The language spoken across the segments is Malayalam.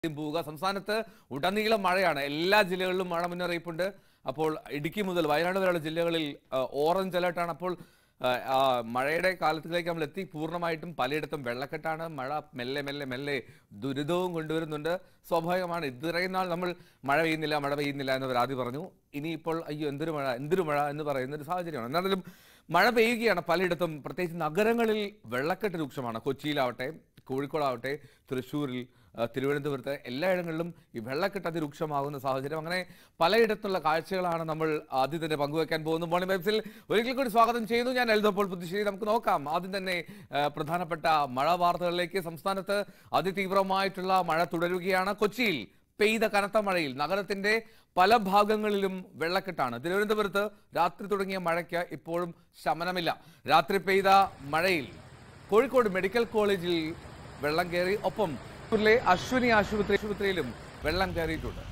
പോവുക സംസ്ഥാനത്ത് ഉടനീളം മഴയാണ് എല്ലാ ജില്ലകളിലും മഴ മുന്നറിയിപ്പുണ്ട് അപ്പോൾ ഇടുക്കി മുതൽ വയനാട് വരെയുള്ള ജില്ലകളിൽ ആ, ഓറഞ്ച് അലേർട്ടാണ് അപ്പോൾ ആ, ആ, മഴയുടെ കാലത്തിലേക്ക് നമ്മൾ എത്തി പൂർണ്ണമായിട്ടും പലയിടത്തും വെള്ളക്കെട്ടാണ് മഴ മെല്ലെ മെല്ലെ മെല്ലെ ദുരിതവും കൊണ്ടുവരുന്നുണ്ട് സ്വാഭാവികമാണ് ഇത്രയും നാൾ നമ്മൾ മഴ പെയ്യുന്നില്ല മഴ പെയ്യുന്നില്ല എന്ന് പരാതി പറഞ്ഞു ഇനിയിപ്പോൾ അയ്യോ എന്തൊരു മഴ എന്തൊരു മഴ എന്ന് പറയുന്ന ഒരു സാഹചര്യമാണ് എന്നാലും മഴ പെയ്യുകയാണ് പലയിടത്തും പ്രത്യേകിച്ച് നഗരങ്ങളിൽ വെള്ളക്കെട്ട് രൂക്ഷമാണ് കൊച്ചിയിലാവട്ടെ കോഴിക്കോടാവട്ടെ തൃശ്ശൂരിൽ ആ, തിരുവനന്തപുരത്ത് എല്ലായിടങ്ങളിലും ഈ വെള്ളക്കെട്ട് അതിരൂക്ഷമാകുന്ന സാഹചര്യം അങ്ങനെ പലയിടത്തുള്ള കാഴ്ചകളാണ് നമ്മൾ ആദ്യം തന്നെ പങ്കുവെക്കാൻ പോകുന്നത് മോർണിംഗ് വൈബ്സിൽ ഒരിക്കൽ കൂടി സ്വാഗതം ചെയ്യുന്നു ഞാൻ എഴുതപ്പോൾ പുതുശ്ശേരി നമുക്ക് നോക്കാം ആദ്യം തന്നെ ആ, പ്രധാനപ്പെട്ട മഴ വാർത്തകളിലേക്ക് സംസ്ഥാനത്ത് അതിതീവ്രമായിട്ടുള്ള മഴ തുടരുകയാണ് കൊച്ചിയിൽ പെയ്ത കനത്ത മഴയിൽ നഗരത്തിന്റെ പല ഭാഗങ്ങളിലും വെള്ളക്കെട്ടാണ് തിരുവനന്തപുരത്ത് രാത്രി തുടങ്ങിയ മഴയ്ക്ക് ഇപ്പോഴും ശമനമില്ല രാത്രി പെയ്ത മഴയിൽ കോഴിക്കോട് മെഡിക്കൽ കോളേജിൽ വെള്ളം കയറി ഒപ്പം ിലെ അശ്വിനി ആശുപത്രി ആശുപത്രിയിലും വെള്ളം കയറിയിട്ടുണ്ട്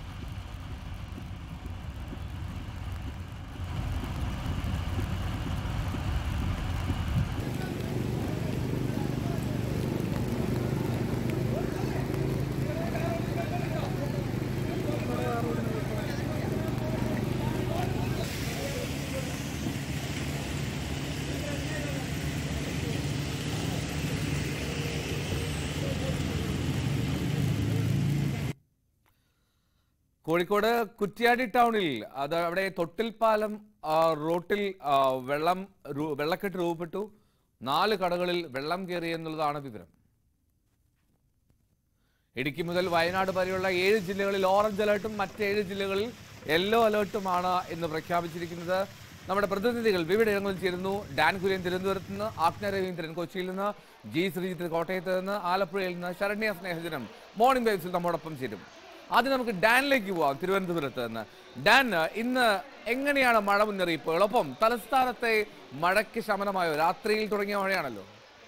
കോഴിക്കോട് കുറ്റ്യാടി ടൗണിൽ അത് അവിടെ തൊട്ടിൽപ്പാലം ആ, റോട്ടിൽ ആ, വെള്ളം രൂ- വെള്ളക്കെട്ട് രൂപപ്പെട്ടു നാല് കടകളിൽ വെള്ളം കയറി എന്നുള്ളതാണ് വിവരം ഇടുക്കി മുതൽ വയനാട് വരെയുള്ള ഏഴ് ജില്ലകളിൽ ഓറഞ്ച് അലേർട്ടും മറ്റേഴ് ജില്ലകളിൽ യെല്ലോ അലേർട്ടുമാണ് ഇന്ന് പ്രഖ്യാപിച്ചിരിക്കുന്നത് നമ്മുടെ പ്രതിനിധികൾ വിവിധയിടങ്ങളിൽ ചേരുന്നു ഡാൻ കുര്യൻ തിരുവനന്തപുരത്ത് നിന്ന് ആജ്ഞ രവീന്ദ്രൻ കൊച്ചിയിൽ നിന്ന് ജി ശ്രീജിത്ത് കോട്ടയത്ത് നിന്ന് ആലപ്പുഴയിൽ നിന്ന് ശരണ്യ സ്നേഹജനം മോർണിംഗ് വൈബ്സിൽ നമ്മോടൊപ്പം ചേരും ആദ്യം നമുക്ക് ഡാനിലേക്ക് പോവാം തിരുവനന്തപുരത്ത് നിന്ന് ഡാൻ ഇന്ന് എങ്ങനെയാണ് മഴ മുന്നറിയിപ്പുകൾ ഒപ്പം തലസ്ഥാനത്തെ മഴയ്ക്ക് ശമനമായോ രാത്രിയിൽ തുടങ്ങിയ മഴയാണല്ലോ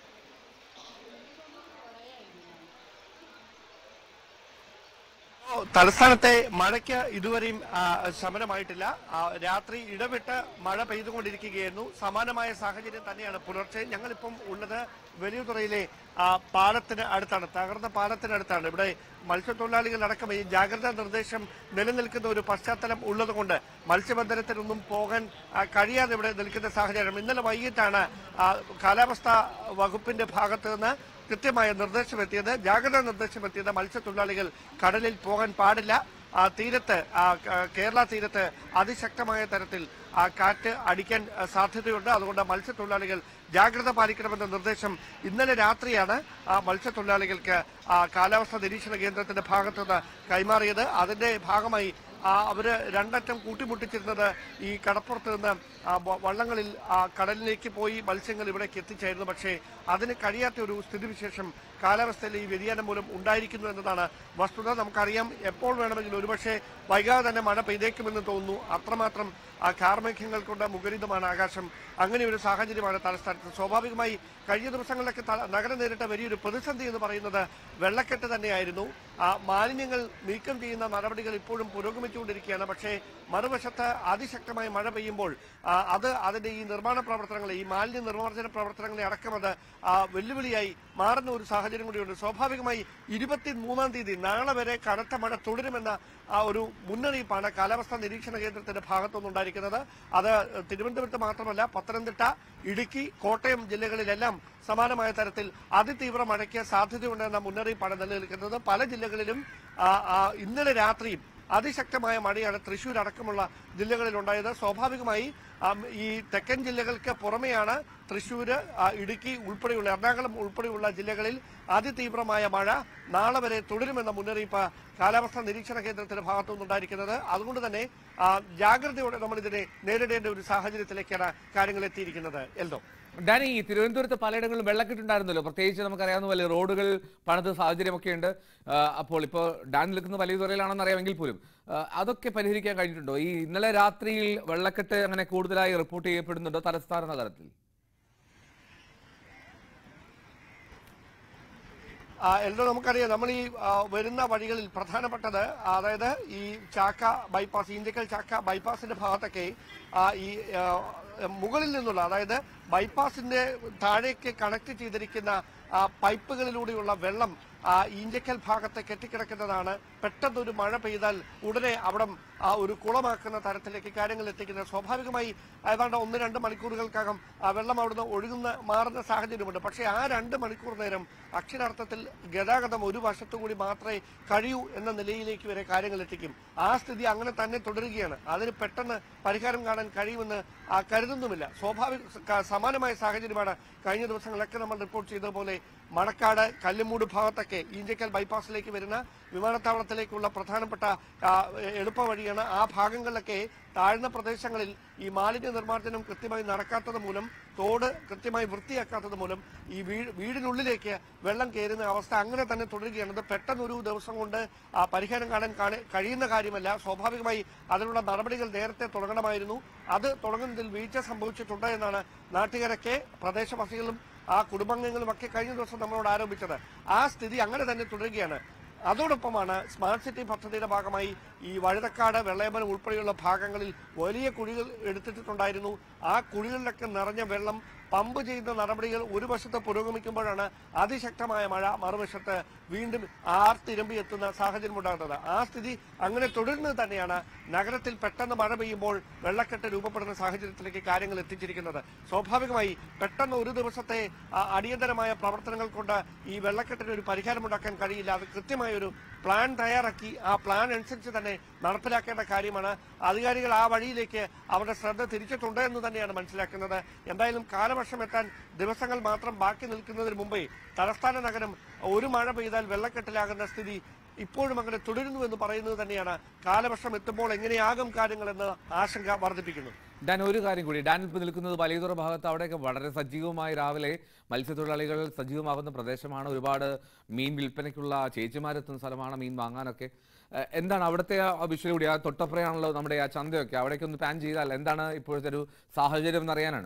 തലസ്ഥാനത്തെ മഴയ്ക്ക് ഇതുവരെയും ആ, ശമനമായിട്ടില്ല ആ, രാത്രി ഇടവിട്ട് മഴ പെയ്തുകൊണ്ടിരിക്കുകയായിരുന്നു സമാനമായ സാഹചര്യം തന്നെയാണ് പുലർച്ചെ ഞങ്ങളിപ്പം ഉള്ളത് വലിയതുറയിലെ ആ, പാലത്തിന് അടുത്താണ് തകർന്ന പാലത്തിന് അടുത്താണ് ഇവിടെ മത്സ്യത്തൊഴിലാളികൾ അടക്കം ഈ ജാഗ്രതാ നിർദ്ദേശം നിലനിൽക്കുന്ന ഒരു പശ്ചാത്തലം ഉള്ളതുകൊണ്ട് മത്സ്യബന്ധനത്തിനൊന്നും പോകാൻ ആ, കഴിയാതെ ഇവിടെ നിൽക്കുന്ന സാഹചര്യം ഇന്നലെ വൈകിട്ടാണ് ആ, കാലാവസ്ഥാ വകുപ്പിന്റെ ഭാഗത്ത് നിന്ന് കൃത്യമായ നിർദ്ദേശമെത്തിയത് ജാഗ്രതാ നിർദ്ദേശമെത്തിയത് മത്സ്യത്തൊഴിലാളികൾ കടലിൽ പോകാൻ പാടില്ല ആ തീരത്ത് ആ ക- കേരള തീരത്ത് അതിശക്തമായ തരത്തിൽ ആ കാറ്റ് അടിക്കാൻ ആ, സാധ്യതയുണ്ട് അതുകൊണ്ട് മത്സ്യത്തൊഴിലാളികൾ ജാഗ്രത പാലിക്കണമെന്ന നിർദ്ദേശം ഇന്നലെ രാത്രിയാണ് ആ മത്സ്യത്തൊഴിലാളികൾക്ക് ആ കാലാവസ്ഥാ നിരീക്ഷണ കേന്ദ്രത്തിന്റെ ഭാഗത്തുനിന്ന് കൈമാറിയത് അതിന്റെ ഭാഗമായി ആ, അവര് രണ്ടറ്റം കൂട്ടിമുട്ടിച്ചിരുന്നത് ഈ കടപ്പുറത്ത് നിന്ന് ആ, വ- വള്ളങ്ങളിൽ ആ, കടലിലേക്ക് പോയി മത്സ്യങ്ങൾ ഇവിടേക്ക് എത്തിച്ചായിരുന്നു പക്ഷേ അതിന് കഴിയാത്ത ഒരു സ്ഥിതിവിശേഷം കാലാവസ്ഥയിലെ ഈ വ്യതിയാനം മൂലം ഉണ്ടായിരിക്കുന്നു എന്നതാണ് വസ്തുത നമുക്കറിയാം എപ്പോൾ വേണമെങ്കിലും ഒരുപക്ഷെ വൈകാതെ തന്നെ മഴ പെയ്തേക്കുമെന്ന് തോന്നുന്നു അത്രമാത്രം ആ കാർമേഘ്യങ്ങൾ കൊണ്ട് മുഖരിതമാണ് ആകാശം അങ്ങനെ ഒരു സാഹചര്യമാണ് തലസ്ഥാനത്ത് സ്വാഭാവികമായി കഴിഞ്ഞ ദിവസങ്ങളിലൊക്കെ തല- നഗരം നേരിട്ട വലിയൊരു പ്രതിസന്ധി എന്ന് പറയുന്നത് വെള്ളക്കെട്ട് തന്നെയായിരുന്നു ആ മാലിന്യങ്ങൾ നീക്കം ചെയ്യുന്ന നടപടികൾ ഇപ്പോഴും പുരോഗമിച്ചുകൊണ്ടിരിക്കുകയാണ് പക്ഷേ മറുവശത്ത് അതിശക്തമായ മഴ പെയ്യുമ്പോൾ ആ, അത് അതിന്റെ ഈ നിർമ്മാണ പ്രവർത്തനങ്ങളെ ഈ മാലിന്യ നിർമ്മാർജ്ജന പ്രവർത്തനങ്ങളെ അടക്കം അത് ആ, വെല്ലുവിളിയായി മാറുന്ന ഒരു സാഹചര്യം കൂടിയുണ്ട് സ്വാഭാവികമായി ഇരുപത്തി മൂന്നാം തീയതി നാളെ വരെ കനത്ത മഴ തുടരുമെന്ന ആ ഒരു മുന്നറിയിപ്പാണ് കാലാവസ്ഥാ നിരീക്ഷണ കേന്ദ്രത്തിന്റെ ഭാഗത്തുനിന്നുണ്ടായിരിക്കുന്നത് അത് തിരുവനന്തപുരത്ത് മാത്രമല്ല പത്തനംതിട്ട ഇടുക്കി കോട്ടയം ജില്ലകളിലെല്ലാം സമാനമായ തരത്തിൽ അതിതീവ്ര മഴയ്ക്ക് സാധ്യതയുണ്ടെന്ന മുന്നറിയിപ്പാണ് നിലനിൽക്കുന്നത് പല ജില്ലകളിലും ആ, ആ, ഇന്നലെ രാത്രിയും അതിശക്തമായ മഴയാണ് തൃശൂർ അടക്കമുള്ള ജില്ലകളിൽ ഉണ്ടായത് സ്വാഭാവികമായി ആം, ഈ തെക്കൻ ജില്ലകൾക്ക് പുറമെയാണ് തൃശൂര് ആ, ഇടുക്കി ഉൾപ്പെടെയുള്ള എറണാകുളം ഉൾപ്പെടെയുള്ള ജില്ലകളിൽ അതിതീവ്രമായ മഴ നാളെ വരെ തുടരുമെന്ന മുന്നറിയിപ്പ് കാലാവസ്ഥാ നിരീക്ഷണ കേന്ദ്രത്തിന്റെ ഭാഗത്തുനിന്നുണ്ടായിരിക്കുന്നത് അതുകൊണ്ട് തന്നെ ആ, ജാഗ്രതയോടെ നമ്മൾ ഇതിനെ നേരിടേണ്ട ഒരു സാഹചര്യത്തിലേക്കാണ് കാര്യങ്ങൾ എത്തിയിരിക്കുന്നത് എൽദോ ഡാനി ഈ തിരുവനന്തപുരത്ത് പലയിടങ്ങളിലും വെള്ളക്കെട്ടുണ്ടായിരുന്നല്ലോ പ്രത്യേകിച്ച് നമുക്കറിയാവുന്ന പോലെ റോഡുകൾ പണിത് സാഹചര്യമൊക്കെ ഉണ്ട് ആ, അപ്പോൾ ഇപ്പോൾ ഡാൻ നിൽക്കുന്ന വലിയ തുറയിലാണെന്ന് അറിയാമെങ്കിൽ പോലും ആ, അതൊക്കെ പരിഹരിക്കാൻ കഴിഞ്ഞിട്ടുണ്ടോ ഈ ഇന്നലെ രാത്രിയിൽ വെള്ളക്കെട്ട് അങ്ങനെ കൂടുതലായി റിപ്പോർട്ട് ചെയ്യപ്പെടുന്നുണ്ടോ തലസ്ഥാന നഗരത്തിൽ ആ, എൽദോ നമുക്കറിയാം നമ്മൾ ഈ ആ, വരുന്ന വഴികളിൽ പ്രധാനപ്പെട്ടത് അതായത് ഈ ചാക്ക ബൈപ്പാസ് ഈന്തക്കൽ ചാക്ക ബൈപ്പാസിന്റെ ഭാഗത്തൊക്കെ ആ, ഈ ആ, മുകളിൽ നിന്നുള്ള അതായത് ബൈപ്പാസിന്റെ താഴേക്ക് കണക്ട് ചെയ്തിരിക്കുന്ന ആ, പൈപ്പുകളിലൂടെയുള്ള വെള്ളം ആ ഈഞ്ചക്കൽ ഭാഗത്ത് കെട്ടിക്കിടക്കുന്നതാണ് പെട്ടെന്ന് ഒരു മഴ പെയ്താൽ ഉടനെ അവിടെ ആ ഒരു കുളമാക്കുന്ന തരത്തിലേക്ക് കാര്യങ്ങൾ എത്തിക്കുന്നത് സ്വാഭാവികമായി ഏതാണ്ട് ഒന്ന് രണ്ട് മണിക്കൂറുകൾക്കകം ആ വെള്ളം അവിടുന്ന് ഒഴുകുന്ന മാറുന്ന സാഹചര്യമുണ്ട് പക്ഷേ ആ രണ്ട് മണിക്കൂർ നേരം അക്ഷരാർത്ഥത്തിൽ ഗതാഗതം ഒരു വശത്തു കൂടി മാത്രമേ കഴിയൂ എന്ന നിലയിലേക്ക് വരെ കാര്യങ്ങൾ എത്തിക്കും ആ സ്ഥിതി അങ്ങനെ തന്നെ തുടരുകയാണ് അതിന് പെട്ടെന്ന് പരിഹാരം കാണാൻ കഴിയുമെന്ന് ആ കരുതുന്നുമില്ല സ്വാഭാവിക ക- സമാനമായ സാഹചര്യമാണ് കഴിഞ്ഞ ദിവസങ്ങളൊക്കെ നമ്മൾ റിപ്പോർട്ട് ചെയ്തതുപോലെ മണക്കാട് കല്ലുമൂട് ഭാഗത്തൊക്കെ ഈഞ്ചക്കൽ ബൈപ്പാസിലേക്ക് വരുന്ന വിമാനത്താവളത്തിലേക്കുള്ള പ്രധാനപ്പെട്ട ആ, എളുപ്പ വഴിയാണ് ആ ഭാഗങ്ങളിലൊക്കെ താഴ്ന്ന പ്രദേശങ്ങളിൽ ഈ മാലിന്യ നിർമ്മാർജ്ജനം കൃത്യമായി നടക്കാത്തത് മൂലം തോട് കൃത്യമായി വൃത്തിയാക്കാത്തത് മൂലം ഈ വീ- വീടിനുള്ളിലേക്ക് വെള്ളം കയറുന്ന അവസ്ഥ അങ്ങനെ തന്നെ തുടരുകയാണ് ഇത് പെട്ടെന്ന് ഒരു ദിവസം കൊണ്ട് ആ പരിഹാരം കാണാൻ കാണ- കഴിയുന്ന കാര്യമല്ല സ്വാഭാവികമായി അതിനുള്ള നടപടികൾ നേരത്തെ തുടങ്ങണമായിരുന്നു അത് തുടങ്ങുന്നതിൽ വീഴ്ച സംഭവിച്ചിട്ടുണ്ട് എന്നാണ് നാട്ടുകാരൊക്കെ പ്രദേശവാസികളും ആ കുടുംബാംഗങ്ങളും ഒക്കെ കഴിഞ്ഞ ദിവസം നമ്മളോട് ആരോപിച്ചത് ആ സ്ഥിതി അങ്ങനെ തന്നെ തുടരുകയാണ് അതോടൊപ്പമാണ് സ്മാർട്ട് സിറ്റി പദ്ധതിയുടെ ഭാഗമായി ഈ വഴുതക്കാട് വെള്ളയമ്പലം ഉൾപ്പെടെയുള്ള ഭാഗങ്ങളിൽ വലിയ കുഴികൾ എടുത്തിട്ടുണ്ടായിരുന്നു ആ കുഴികളിലൊക്കെ നിറഞ്ഞ വെള്ളം പമ്പ് ചെയ്യുന്ന നടപടികൾ ഒരു വശത്ത് പുരോഗമിക്കുമ്പോഴാണ് അതിശക്തമായ മഴ മറുവശത്ത് വീണ്ടും ആർത്തിരമ്പി എത്തുന്ന സാഹചര്യം ഉണ്ടാകുന്നത് ആ സ്ഥിതി അങ്ങനെ തുടരുന്നത് തന്നെയാണ് നഗരത്തിൽ പെട്ടെന്ന് മഴ പെയ്യുമ്പോൾ വെള്ളക്കെട്ട് രൂപപ്പെടുന്ന സാഹചര്യത്തിലേക്ക് കാര്യങ്ങൾ എത്തിച്ചിരിക്കുന്നത് സ്വാഭാവികമായി പെട്ടെന്ന് ഒരു ദിവസത്തെ ആ, അടിയന്തരമായ പ്രവർത്തനങ്ങൾ കൊണ്ട് ഈ വെള്ളക്കെട്ടിന് ഒരു പരിഹാരമുണ്ടാക്കാൻ കഴിയില്ല അത് കൃത്യമായ ഒരു പ്ലാൻ തയ്യാറാക്കി ആ പ്ലാൻ അനുസരിച്ച് തന്നെ നടപ്പിലാക്കേണ്ട കാര്യമാണ് അധികാരികൾ ആ വഴിയിലേക്ക് അവരുടെ ശ്രദ്ധ തിരിച്ചിട്ടുണ്ട് എന്ന് തന്നെയാണ് മനസ്സിലാക്കുന്നത് എന്തായാലും കാലവർഷം എത്താൻ ദിവസങ്ങൾ മാത്രം ബാക്കി നിൽക്കുന്നതിന് മുമ്പേ തലസ്ഥാന നഗരം ഒരു മഴ പെയ്താൽ വെള്ളക്കെട്ടിലാകുന്ന സ്ഥിതി ഇപ്പോഴും അങ്ങനെ തുടരുന്നു എന്ന് പറയുന്നത് തന്നെയാണ് കാലവർഷം എത്തുമ്പോൾ എങ്ങനെയാകും കാര്യങ്ങളെന്ന് ആശങ്ക വർദ്ധിപ്പിക്കുന്നു ഡാൻ ഒരു കാര്യം കൂടി ഡാൻ ഇപ്പോൾ നിൽക്കുന്നത് വലിയതുറ ഭാഗത്ത് അവിടെയൊക്കെ വളരെ സജീവമായി രാവിലെ മത്സ്യത്തൊഴിലാളികൾ സജീവമാകുന്ന പ്രദേശമാണ് ഒരുപാട് മീൻ വിൽപ്പനയ്ക്കുള്ള ചേച്ചിമാരെത്തുന്ന സ്ഥലമാണ് മീൻ വാങ്ങാനൊക്കെ ഏഹ് എന്താണ് അവിടുത്തെ ആ വിഷ്വൽ കൂടി ആ തൊട്ടപ്പുറയാണല്ലോ നമ്മുടെ ആ ചന്തയൊക്കെ അവിടേക്ക് ഒന്ന് പാൻ ചെയ്താൽ എന്താണ് ഇപ്പോഴത്തെ ഒരു സാഹചര്യം എന്നറിയാനാണ്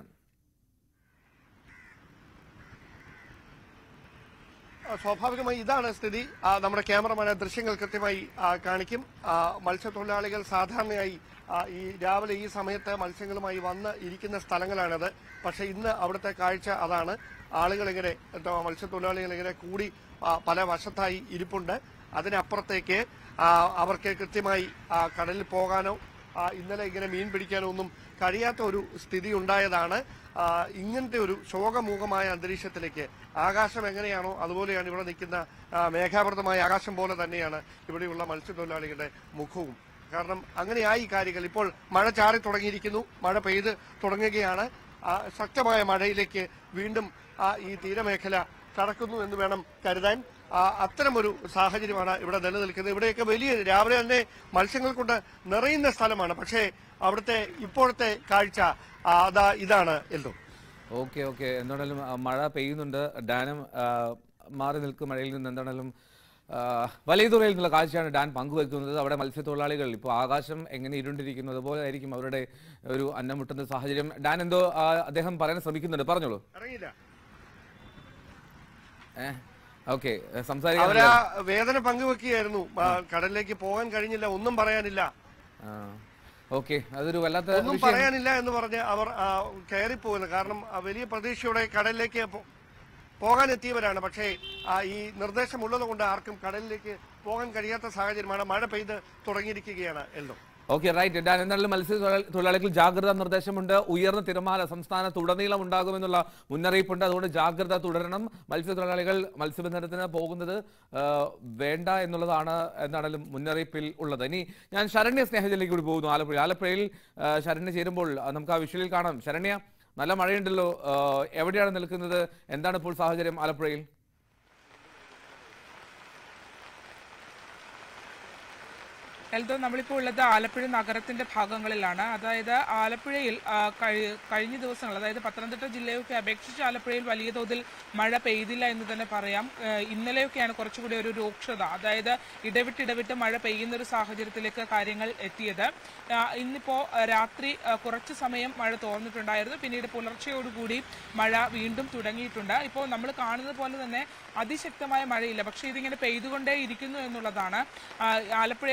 ആ, സ്വാഭാവികമായി ഇതാണ് സ്ഥിതി ആ, നമ്മുടെ ക്യാമറമാൻ ആ ദൃശ്യങ്ങൾ കൃത്യമായി ആ, കാണിക്കും ആ, മത്സ്യത്തൊഴിലാളികൾ സാധാരണയായി ആ, ഈ രാവിലെ ഈ സമയത്ത് മത്സ്യങ്ങളുമായി വന്ന് ഇരിക്കുന്ന സ്ഥലങ്ങളാണത് പക്ഷെ ഇന്ന് അവിടുത്തെ കാഴ്ച അതാണ് ആളുകൾ ഇങ്ങനെ എന്താ, മത്സ്യത്തൊഴിലാളികൾ ഇങ്ങനെ കൂടി ആ, പല വശത്തായി ഇരിപ്പുണ്ട് അതിനപ്പുറത്തേക്ക് ആ, അവർക്ക് കൃത്യമായി ആ, കടലിൽ പോകാനോ ആ, ഇന്നലെ ഇങ്ങനെ മീൻ പിടിക്കാനോ ഒന്നും കഴിയാത്ത ഒരു സ്ഥിതി ഉണ്ടായതാണ് ആ, ഇങ്ങനത്തെ ഒരു ശോകമൂകമായ അന്തരീക്ഷത്തിലേക്ക് ആകാശം എങ്ങനെയാണോ അതുപോലെയാണ് ഇവിടെ നിൽക്കുന്ന ആ, മേഘാവൃതമായ ആകാശം പോലെ തന്നെയാണ് ഇവിടെയുള്ള മത്സ്യത്തൊഴിലാളികളുടെ മുഖവും കാരണം അങ്ങനെയായി കാര്യങ്ങൾ ഇപ്പോൾ മഴ ചാറി തുടങ്ങിയിരിക്കുന്നു മഴ പെയ്ത് തുടങ്ങുകയാണ് ആ, ശക്തമായ മഴയിലേക്ക് വീണ്ടും ആ, ഈ തീരമേഖല കടക്കുന്നു എന്ന് വേണം കരുതാൻ ആ, അത്തരമൊരു സാഹചര്യമാണ് ഇവിടെ നിലനിൽക്കുന്നത് ഇവിടെയൊക്കെ വലിയ രാവിലെ തന്നെ മത്സ്യങ്ങൾ കൊണ്ട് നിറയുന്ന സ്ഥലമാണ് പക്ഷേ അവിടുത്തെ ഇപ്പോഴത്തെ കാഴ്ച ആ, അതാ ഇതാണ് എന്തോ ഓക്കെ ഓക്കെ എന്താണേലും ആ, മഴ പെയ്യുന്നുണ്ട് ഡാനും ആ, മാറി നിൽക്കും മഴയിൽ നിന്ന് എന്താണേലും ആ, വലിയ തുറയിൽ നിന്നുള്ള കാഴ്ചയാണ് ഡാൻ പങ്കുവെക്കുന്നത് അവിടെ മത്സ്യത്തൊഴിലാളികൾ ഇപ്പോൾ ആകാശം എങ്ങനെ ഇരുണ്ടിരിക്കുന്നു അതുപോലെ ആയിരിക്കും അവരുടെ ഒരു അന്നം മുട്ടുന്ന സാഹചര്യം ഡാൻ എന്തോ ആ, അദ്ദേഹം പറയാൻ ശ്രമിക്കുന്നുണ്ട് പറഞ്ഞോളൂ അറിയില്ല ഏഹ് ഓക്കെ സംസാരിക്കാൻ അവരാ വേദന പങ്കുവെക്കുകയായിരുന്നു ആ, കടലിലേക്ക് പോകാൻ കഴിഞ്ഞില്ല ഒന്നും പറയാനില്ല ഓക്കെ അതൊരു വല്ലാത്ത ഒന്നും വിഷയം പറയാനില്ല എന്ന് പറഞ്ഞ് അവർ ആ, കയറിപ്പോകുന്നു കാരണം ആ, വലിയ പ്രതീക്ഷയോടെ കടലിലേക്ക് പോ- പോകാൻ എത്തിയവരാണ് പക്ഷേ ആ, ഈ നിർദ്ദേശമുള്ളത് കൊണ്ട് ആർക്കും കടലിലേക്ക് പോകാൻ കഴിയാത്ത സാഹചര്യമാണ് മഴ പെയ്ത് തുടങ്ങിയിരിക്കുകയാണ് എല്ലോ ഓക്കെ റൈറ്റ് ഡാൻ എന്തായാലും മത്സ്യത്തൊഴിലാളി തൊഴിലാളികൾ ജാഗ്രതാ നിർദ്ദേശമുണ്ട് ഉയർന്ന തിരമാല സംസ്ഥാനത്ത് ഉടനീളം ഉണ്ടാകുമെന്നുള്ള മുന്നറിയിപ്പുണ്ട് അതുകൊണ്ട് ജാഗ്രത തുടരണം മത്സ്യത്തൊഴിലാളികൾ മത്സ്യബന്ധനത്തിന് പോകുന്നത് ആ, വേണ്ട എന്നുള്ളതാണ് എന്താണെങ്കിലും മുന്നറിയിപ്പിൽ ഉള്ളത് ഇനി ഞാൻ ശരണ്യ സ്നേഹത്തിലേക്ക് കൂടി പോകുന്നു ആലപ്പുഴ ആലപ്പുഴയിൽ ആ, ശരണ്യ ചേരുമ്പോൾ ആ, നമുക്ക് ആ വിഷ്വലിൽ കാണാം ശരണ്യ നല്ല മഴയുണ്ടല്ലോ ആ, എവിടെയാണ് നിൽക്കുന്നത് എന്താണ് ഇപ്പോൾ സാഹചര്യം ആലപ്പുഴയിൽ എൽദോ നമ്മളിപ്പോൾ ഉള്ളത് ആലപ്പുഴ നഗരത്തിന്റെ ഭാഗങ്ങളിലാണ് അതായത് ആലപ്പുഴയിൽ ആ, കഴി- കഴിഞ്ഞ ദിവസങ്ങൾ അതായത് പത്തനംതിട്ട ജില്ലയൊക്കെ അപേക്ഷിച്ച് ആലപ്പുഴയിൽ വലിയ തോതിൽ മഴ പെയ്തില്ല എന്ന് തന്നെ പറയാം ആ, ഇന്നലെയൊക്കെയാണ് കുറച്ചുകൂടി ഒരു രൂക്ഷത അതായത് ഇടവിട്ട് ഇടവിട്ട് മഴ പെയ്യുന്ന ഒരു സാഹചര്യത്തിലേക്ക് കാര്യങ്ങൾ എത്തിയത് ആ, ഇന്നിപ്പോ ആ, രാത്രി ആ, കുറച്ച് സമയം മഴ തോർന്നിട്ടുണ്ടായിരുന്നു പിന്നീട് പുലർച്ചയോടുകൂടി മഴ വീണ്ടും തുടങ്ങിയിട്ടുണ്ട് ഇപ്പോൾ നമ്മൾ കാണുന്നത് പോലെ തന്നെ അതിശക്തമായ മഴയില്ല പക്ഷേ ഇതിങ്ങനെ പെയ്തുകൊണ്ടേ ഇരിക്കുന്നു എന്നുള്ളതാണ് ആ, ആലപ്പുഴയെ സംബന്ധിച്ച്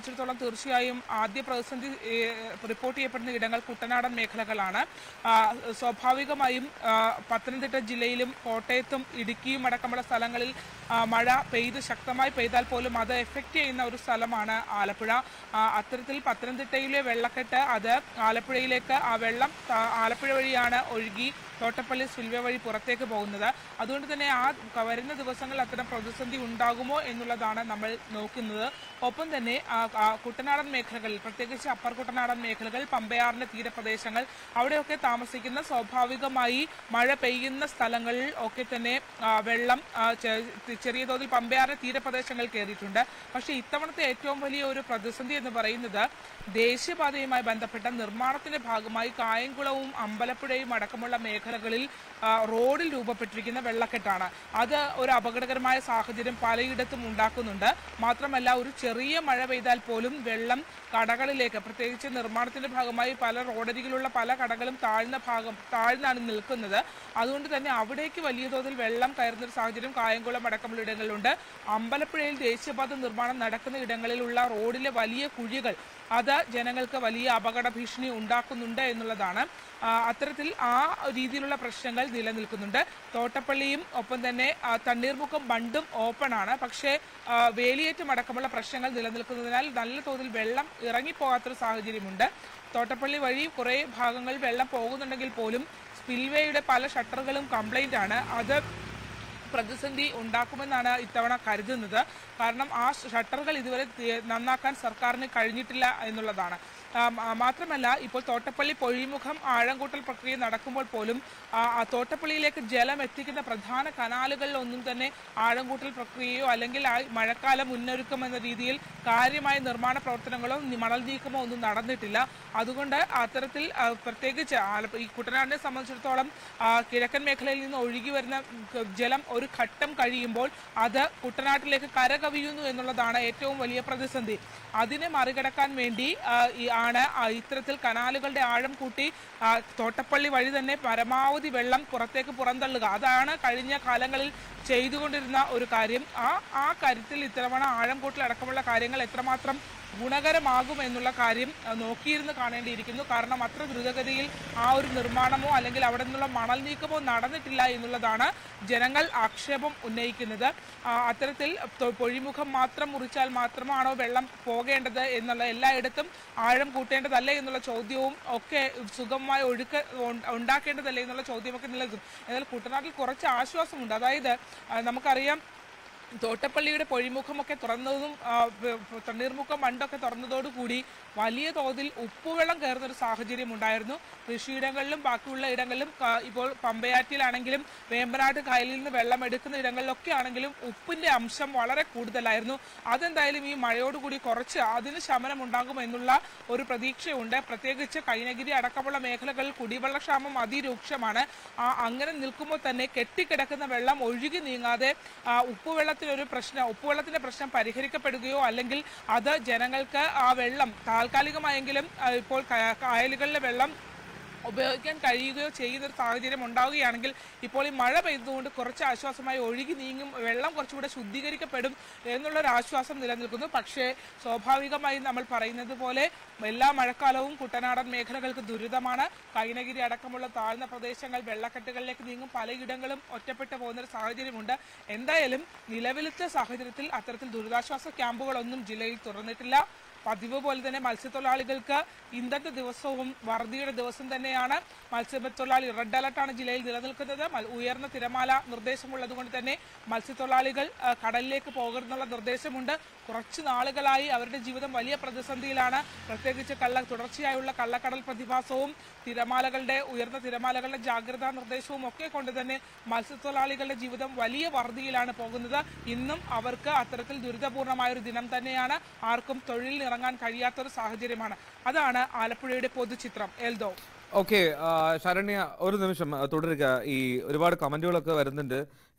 സംബന്ധിച്ചിടത്തോളം തീർച്ചയായും ആദ്യ പ്രതിസന്ധി ഏഹ്, റിപ്പോർട്ട് ചെയ്യപ്പെടുന്ന ഇടങ്ങൾ കുട്ടനാടൻ മേഖലകളാണ് ആ, സ്വാഭാവികമായും ആ, പത്തനംതിട്ട ജില്ലയിലും കോട്ടയത്തും ഇടുക്കിയും അടക്കമുള്ള സ്ഥലങ്ങളിൽ ആ, മഴ പെയ്ത് ശക്തമായി പെയ്താൽ പോലും അത് എഫക്റ്റ് ചെയ്യുന്ന ഒരു സ്ഥലമാണ് ആലപ്പുഴ ആ, അത്തരത്തിൽ പത്തനംതിട്ടയിലെ വെള്ളക്കെട്ട് അത് ആലപ്പുഴയിലേക്ക് ആ വെള്ളം ആ, ആലപ്പുഴ വഴിയാണ് ഒഴുകി തോട്ടപ്പള്ളി സ്പിൽവേ വഴി പുറത്തേക്ക് പോകുന്നത് അതുകൊണ്ട് തന്നെ ആ ക- വരുന്ന ദിവസങ്ങളിൽ അത്തരം പ്രതിസന്ധി ഉണ്ടാകുമോ എന്നുള്ളതാണ് നമ്മൾ നോക്കുന്നത് ഒപ്പം തന്നെ ആ, ആ കുട്ടനാടൻ മേഖലകളിൽ പ്രത്യേകിച്ച് അപ്പർ കുട്ടനാടൻ മേഖലകൾ പമ്പയാറിന്റെ തീരപ്രദേശങ്ങൾ അവിടെയൊക്കെ താമസിക്കുന്ന സ്വാഭാവികമായി മഴ പെയ്യുന്ന സ്ഥലങ്ങളിൽ ഒക്കെ തന്നെ ആ, വെള്ളം ആ, ചെ- ചെറിയ തോതിൽ പമ്പയാറിന്റെ തീരപ്രദേശങ്ങൾ കയറിയിട്ടുണ്ട് പക്ഷേ ഇത്തവണത്തെ ഏറ്റവും വലിയ ഒരു പ്രതിസന്ധി എന്ന് പറയുന്നത് ദേശീയപാതയുമായി ബന്ധപ്പെട്ട നിർമ്മാണത്തിന്റെ ഭാഗമായി കായംകുളവും അമ്പലപ്പുഴയും അടക്കമുള്ള മേഖലകളിൽ ആ, റോഡിൽ രൂപപ്പെട്ടിരിക്കുന്ന വെള്ളക്കെട്ടാണ് അത് ഒരു അപകടകരമായ സാഹചര്യം പലയിടത്തും ഉണ്ടാക്കുന്നുണ്ട് മാത്രമല്ല ഒരു ചെറിയ മഴ പെയ്താൽ പോലും വെള്ളം കടകളിലേക്ക് പ്രത്യേകിച്ച് നിർമ്മാണത്തിന്റെ ഭാഗമായി പല റോഡരികിലുള്ള പല കടകളും താഴ്ന്ന ഭാഗം താഴ്ന്നാണ് നിൽക്കുന്നത് അതുകൊണ്ട് തന്നെ അവിടേക്ക് വലിയ തോതിൽ വെള്ളം കയറുന്ന ഒരു സാഹചര്യം കായംകുളം അടക്കമുള്ള ഇടങ്ങളിലുണ്ട് അമ്പലപ്പുഴയിൽ ദേശീയപാത നിർമ്മാണം നടക്കുന്ന ഇടങ്ങളിലുള്ള റോഡിലെ വലിയ കുഴികൾ അത് ജനങ്ങൾക്ക് വലിയ അപകട ഭീഷണി ഉണ്ടാക്കുന്നുണ്ട് എന്നുള്ളതാണ് ആ, അത്തരത്തിൽ ആ രീതിയിലുള്ള പ്രശ്നങ്ങൾ നിലനിൽക്കുന്നുണ്ട് തോട്ടപ്പള്ളിയും ഒപ്പം തന്നെ ആ, തണ്ണീർമുക്കം ബണ്ടും ഓപ്പൺ ആണ് പക്ഷേ ആ, വേലിയേറ്റം അടക്കമുള്ള പ്രശ്നങ്ങൾ നിലനിൽക്കുന്നതിനാൽ നല്ല തോതിൽ വെള്ളം ഇറങ്ങിപ്പോകാത്തൊരു സാഹചര്യമുണ്ട് തോട്ടപ്പള്ളി വഴി കുറേ ഭാഗങ്ങളിൽ വെള്ളം പോകുന്നുണ്ടെങ്കിൽ പോലും സ്പിൽവേയുടെ പല ഷട്ടറുകളും കംപ്ലൈന്റ് ആണ് അത് പ്രതിസന്ധി ഉണ്ടാക്കുമെന്നാണ് ഇത്തവണ കരുതുന്നത് കാരണം ആ ഷട്ടറുകൾ ഇതുവരെ തി- നന്നാക്കാൻ സർക്കാരിന് കഴിഞ്ഞിട്ടില്ല എന്നുള്ളതാണ് ആ, മ- മാത്രമല്ല ഇപ്പോൾ തോട്ടപ്പള്ളി പൊഴിമുഖം ആഴംകൂട്ടൽ പ്രക്രിയ നടക്കുമ്പോൾ പോലും ആ, ആ തോട്ടപ്പള്ളിയിലേക്ക് ജലം എത്തിക്കുന്ന പ്രധാന കനാലുകളിലൊന്നും തന്നെ ആഴംകൂട്ടൽ പ്രക്രിയയോ അല്ലെങ്കിൽ ആ മഴക്കാല മുന്നൊരുക്കം എന്ന രീതിയിൽ കാര്യമായ നിർമ്മാണ പ്രവർത്തനങ്ങളോ നി- മണൽ നീക്കമോ ഒന്നും നടന്നിട്ടില്ല അതുകൊണ്ട് അത്തരത്തിൽ ആ, പ്രത്യേകിച്ച് ആലപ്പ- ഈ കുട്ടനാടിനെ സംബന്ധിച്ചിടത്തോളം ആ, കിഴക്കൻ മേഖലയിൽ നിന്ന് ഒഴുകി വരുന്ന ഉം, ക- ജലം ഒരു ഘട്ടം കഴിയുമ്പോൾ അത് കുട്ടനാട്ടിലേക്ക് കരകവിയുന്നു എന്നുള്ളതാണ് ഏറ്റവും വലിയ പ്രതിസന്ധി അതിനെ മറികടക്കാൻ വേണ്ടി ആ, ഈ ആണ് ആ, ഇത്തരത്തിൽ കനാലുകളുടെ ആഴം കൂട്ടി ആ, തോട്ടപ്പള്ളി വഴി തന്നെ പരമാവധി വെള്ളം പുറത്തേക്ക് പുറന്തള്ളുക അതാണ് കഴിഞ്ഞ കാലങ്ങളിൽ ചെയ്തുകൊണ്ടിരുന്ന ഒരു കാര്യം ആ ആ കാര്യത്തിൽ ഇത്തവണ ആഴം കൂട്ടൽ അടക്കമുള്ള കാര്യങ്ങൾ എത്രമാത്രം ഗുണകരമാകും എന്നുള്ള കാര്യം ആ, നോക്കിയിരുന്ന് കാണേണ്ടിയിരിക്കുന്നു കാരണം അത്ര ദ്രുതഗതിയിൽ ആ ഒരു നിർമ്മാണമോ അല്ലെങ്കിൽ അവിടെ നിന്നുള്ള മണൽ നീക്കമോ നടന്നിട്ടില്ല എന്നുള്ളതാണ് ജനങ്ങൾ ആക്ഷേപം ഉന്നയിക്കുന്നത് ആ, അത്തരത്തിൽ തൊ- പൊഴിമുഖം മാത്രം മുറിച്ചാൽ മാത്രമാണോ വെള്ളം പോകേണ്ടത് എന്നുള്ള എല്ലായിടത്തും ആഴം കൂട്ടേണ്ടതല്ലേ എന്നുള്ള ചോദ്യവും ഒക്കെ സുഗമമായ ഒഴുക്ക് ഉൺ- ഉണ്ടാക്കേണ്ടതല്ലേ എന്നുള്ള ചോദ്യമൊക്കെ നിലനിൽക്കും എന്നാൽ കുട്ടനാട്ടിൽ കുറച്ച് ആശ്വാസമുണ്ട് അതായത് ആ, നമുക്കറിയാം തോട്ടപ്പള്ളിയുടെ പൊഴിമുഖമൊക്കെ തുറന്നതും ആ, വ- വ- തണ്ണീർമുക്കം മണ്ടൊക്കെ തുറന്നതോടുകൂടി വലിയ തോതിൽ ഉപ്പുവെള്ളം കയറുന്ന ഒരു സാഹചര്യം ഉണ്ടായിരുന്നു കൃഷിയിടങ്ങളിലും ബാക്കിയുള്ള ഇടങ്ങളിലും ക- ഇപ്പോൾ പമ്പയാറ്റിലാണെങ്കിലും വേമ്പനാട് കായലിൽ നിന്ന് വെള്ളം എടുക്കുന്ന ഇടങ്ങളിലൊക്കെ ആണെങ്കിലും ഉപ്പിന്റെ അംശം വളരെ കൂടുതലായിരുന്നു അതെന്തായാലും ഈ മഴയോടുകൂടി കുറച്ച് അതിന് ശമനം ഉണ്ടാകുമെന്നുള്ള ഒരു പ്രതീക്ഷയുണ്ട് പ്രത്യേകിച്ച് കൈനഗിരി അടക്കമുള്ള മേഖലകളിൽ കുടിവെള്ളക്ഷാമം അതിരൂക്ഷമാണ് ആ, അങ്ങനെ നിൽക്കുമ്പോൾ തന്നെ കെട്ടിക്കിടക്കുന്ന വെള്ളം ഒഴുകി നീങ്ങാതെ ആ, ഉപ്പുവെള്ളത്തിനൊരു പ്രശ്നം ഉപ്പുവെള്ളത്തിന്റെ പ്രശ്നം പരിഹരിക്കപ്പെടുകയോ അല്ലെങ്കിൽ അത് ജനങ്ങൾക്ക് ആ വെള്ളം താൽക്കാലികമായെങ്കിലും ആ, ഇപ്പോൾ ക- കായലുകളിലെ വെള്ളം ഉപയോഗിക്കാൻ കഴിയുകയോ ചെയ്യുന്ന ഒരു സാഹചര്യം ഉണ്ടാവുകയാണെങ്കിൽ ഇപ്പോൾ ഈ മഴ പെയ്തതുകൊണ്ട് കുറച്ച് ആശ്വാസമായി ഒഴുകി നീങ്ങും വെള്ളം കുറച്ചുകൂടെ ശുദ്ധീകരിക്കപ്പെടും എന്നുള്ളൊരു ആശ്വാസം നിലനിൽക്കുന്നു പക്ഷേ സ്വാഭാവികമായി നമ്മൾ പറയുന്നത് പോലെ എല്ലാ മഴക്കാലവും കുട്ടനാടൻ മേഖലകൾക്ക് ദുരിതമാണ് കൈനഗിരി അടക്കമുള്ള താഴ്ന്ന പ്രദേശങ്ങൾ വെള്ളക്കെട്ടുകളിലേക്ക് നീങ്ങും പലയിടങ്ങളും ഒറ്റപ്പെട്ടു പോകുന്ന ഒരു സാഹചര്യമുണ്ട് എന്തായാലും നിലവിലത്തെ സാഹചര്യത്തിൽ അത്തരത്തിൽ ദുരിതാശ്വാസ ക്യാമ്പുകളൊന്നും ജില്ലയിൽ തുറന്നിട്ടില്ല പതിവ് പോലെ തന്നെ മത്സ്യത്തൊഴിലാളികൾക്ക് ഇന്നത്തെ ദിവസവും വറുതിയുടെ ദിവസം തന്നെയാണ് മത്സ്യത്തൊഴിലാളി റെഡ് അലർട്ടാണ് ജില്ലയിൽ നിലനിൽക്കുന്നത് മൽ- ഉയർന്ന തിരമാല നിർദ്ദേശമുള്ളത് കൊണ്ട് തന്നെ മത്സ്യത്തൊഴിലാളികൾ ആ, കടലിലേക്ക് പോകരുതെന്നുള്ള നിർദ്ദേശമുണ്ട് കുറച്ച് നാളുകളായി അവരുടെ ജീവിതം വലിയ പ്രതിസന്ധിയിലാണ് പ്രത്യേകിച്ച് കള്ള തുടർച്ചയായുള്ള കള്ളക്കടൽ പ്രതിഭാസവും തിരമാലകളുടെ ഉയർന്ന തിരമാലകളുടെ ജാഗ്രതാ നിർദ്ദേശവും ഒക്കെ കൊണ്ട് തന്നെ മത്സ്യത്തൊഴിലാളികളുടെ ജീവിതം വലിയ വറുതിയിലാണ് പോകുന്നത് ഇന്നും അവർക്ക് അത്തരത്തിൽ ദുരിതപൂർണമായ ഒരു ദിനം തന്നെയാണ് ആർക്കും തൊഴിലിൽ ഇറങ്ങാൻ കഴിയാത്തൊരു സാഹചര്യമാണ് അതാണ് ആലപ്പുഴയുടെ പൊതുചിത്രം എൽദോ ഓക്കെ ശരണ്യ ഒരു നിമിഷം ആ, തുടരുക ഈ ഒരുപാട് കമന്റുകളൊക്കെ വരുന്നുണ്ട്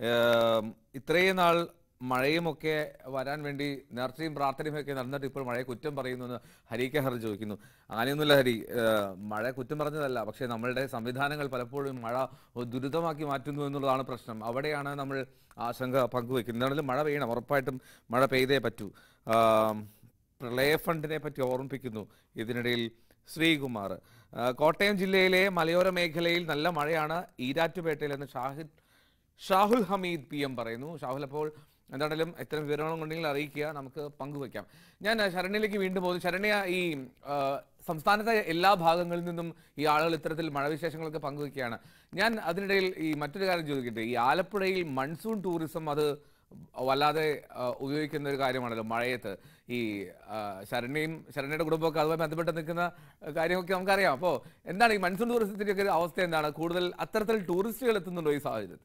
ഏം, ഇത്രയും നാൾ മഴയും ഒക്കെ വരാൻ വേണ്ടി നേർച്ചയും പ്രാർത്ഥനയും ഒക്കെ നടന്നിട്ട് ഇപ്പോൾ മഴയെ കുറ്റം പറയുന്നു എന്ന് ഹരിക്ക് ഹർ ചോദിക്കുന്നു അങ്ങനെയൊന്നുമില്ല ഹരി ഏ, മഴ കുറ്റം പറഞ്ഞതല്ല പക്ഷേ നമ്മളുടെ സംവിധാനങ്ങൾ പലപ്പോഴും മഴ ദുരിതമാക്കി മാറ്റുന്നു എന്നുള്ളതാണ് പ്രശ്നം അവിടെയാണ് നമ്മൾ ആശങ്ക പങ്കുവെക്കുന്നത് എന്താണെങ്കിലും മഴ പെയ്യണം ഉറപ്പായിട്ടും മഴ പെയ്തേ പറ്റൂ ആം, പ്രളയ ഫണ്ടിനെ പറ്റി ഓർമ്മിപ്പിക്കുന്നു ഇതിനിടയിൽ ശ്രീകുമാർ ആ, കോട്ടയം ജില്ലയിലെ മലയോര മേഖലയിൽ നല്ല മഴയാണ് ഈരാറ്റുപേട്ടയിൽ എന്ന് ഷാഹിദ് ഷാഹുൽ ഹമീദ് പി എം പറയുന്നു ഷാഹുൽ അപ്പോൾ എന്താണെങ്കിലും ഇത്തരം വിവരങ്ങളുണ്ടെങ്കിൽ അറിയിക്കുക നമുക്ക് പങ്കുവയ്ക്കാം ഞാൻ ശരണ്യയിലേക്ക് വീണ്ടും പോകുന്നു ശരണ്യ ഈ ആ, സംസ്ഥാനത്തെ എല്ലാ ഭാഗങ്ങളിൽ നിന്നും ഈ ആളുകൾ ഇത്തരത്തിൽ മഴവിശേഷങ്ങളൊക്കെ പങ്കുവയ്ക്കുകയാണ് ഞാൻ അതിനിടയിൽ ഈ മറ്റൊരു കാര്യം ചോദിക്കട്ടെ ഈ ആലപ്പുഴയിൽ മൺസൂൺ ടൂറിസം അത് വല്ലാതെ ആ, ഉപയോഗിക്കുന്ന ഒരു കാര്യമാണല്ലോ മഴയത്ത് ഈ ആ, ശരണ്യയും ശരണ്യയുടെ കുടുംബമൊക്കെ അതുമായി ബന്ധപ്പെട്ട് നിൽക്കുന്ന കാര്യമൊക്കെ നമുക്കറിയാം അപ്പോൾ എന്താണ് ഈ മൺസൂൺ ടൂറിസത്തിന്റെ ഒക്കെ അവസ്ഥ എന്താണ് കൂടുതൽ അത്തരത്തിൽ ടൂറിസ്റ്റുകൾ എത്തുന്നുണ്ടോ ഈ സാഹചര്യത്തിൽ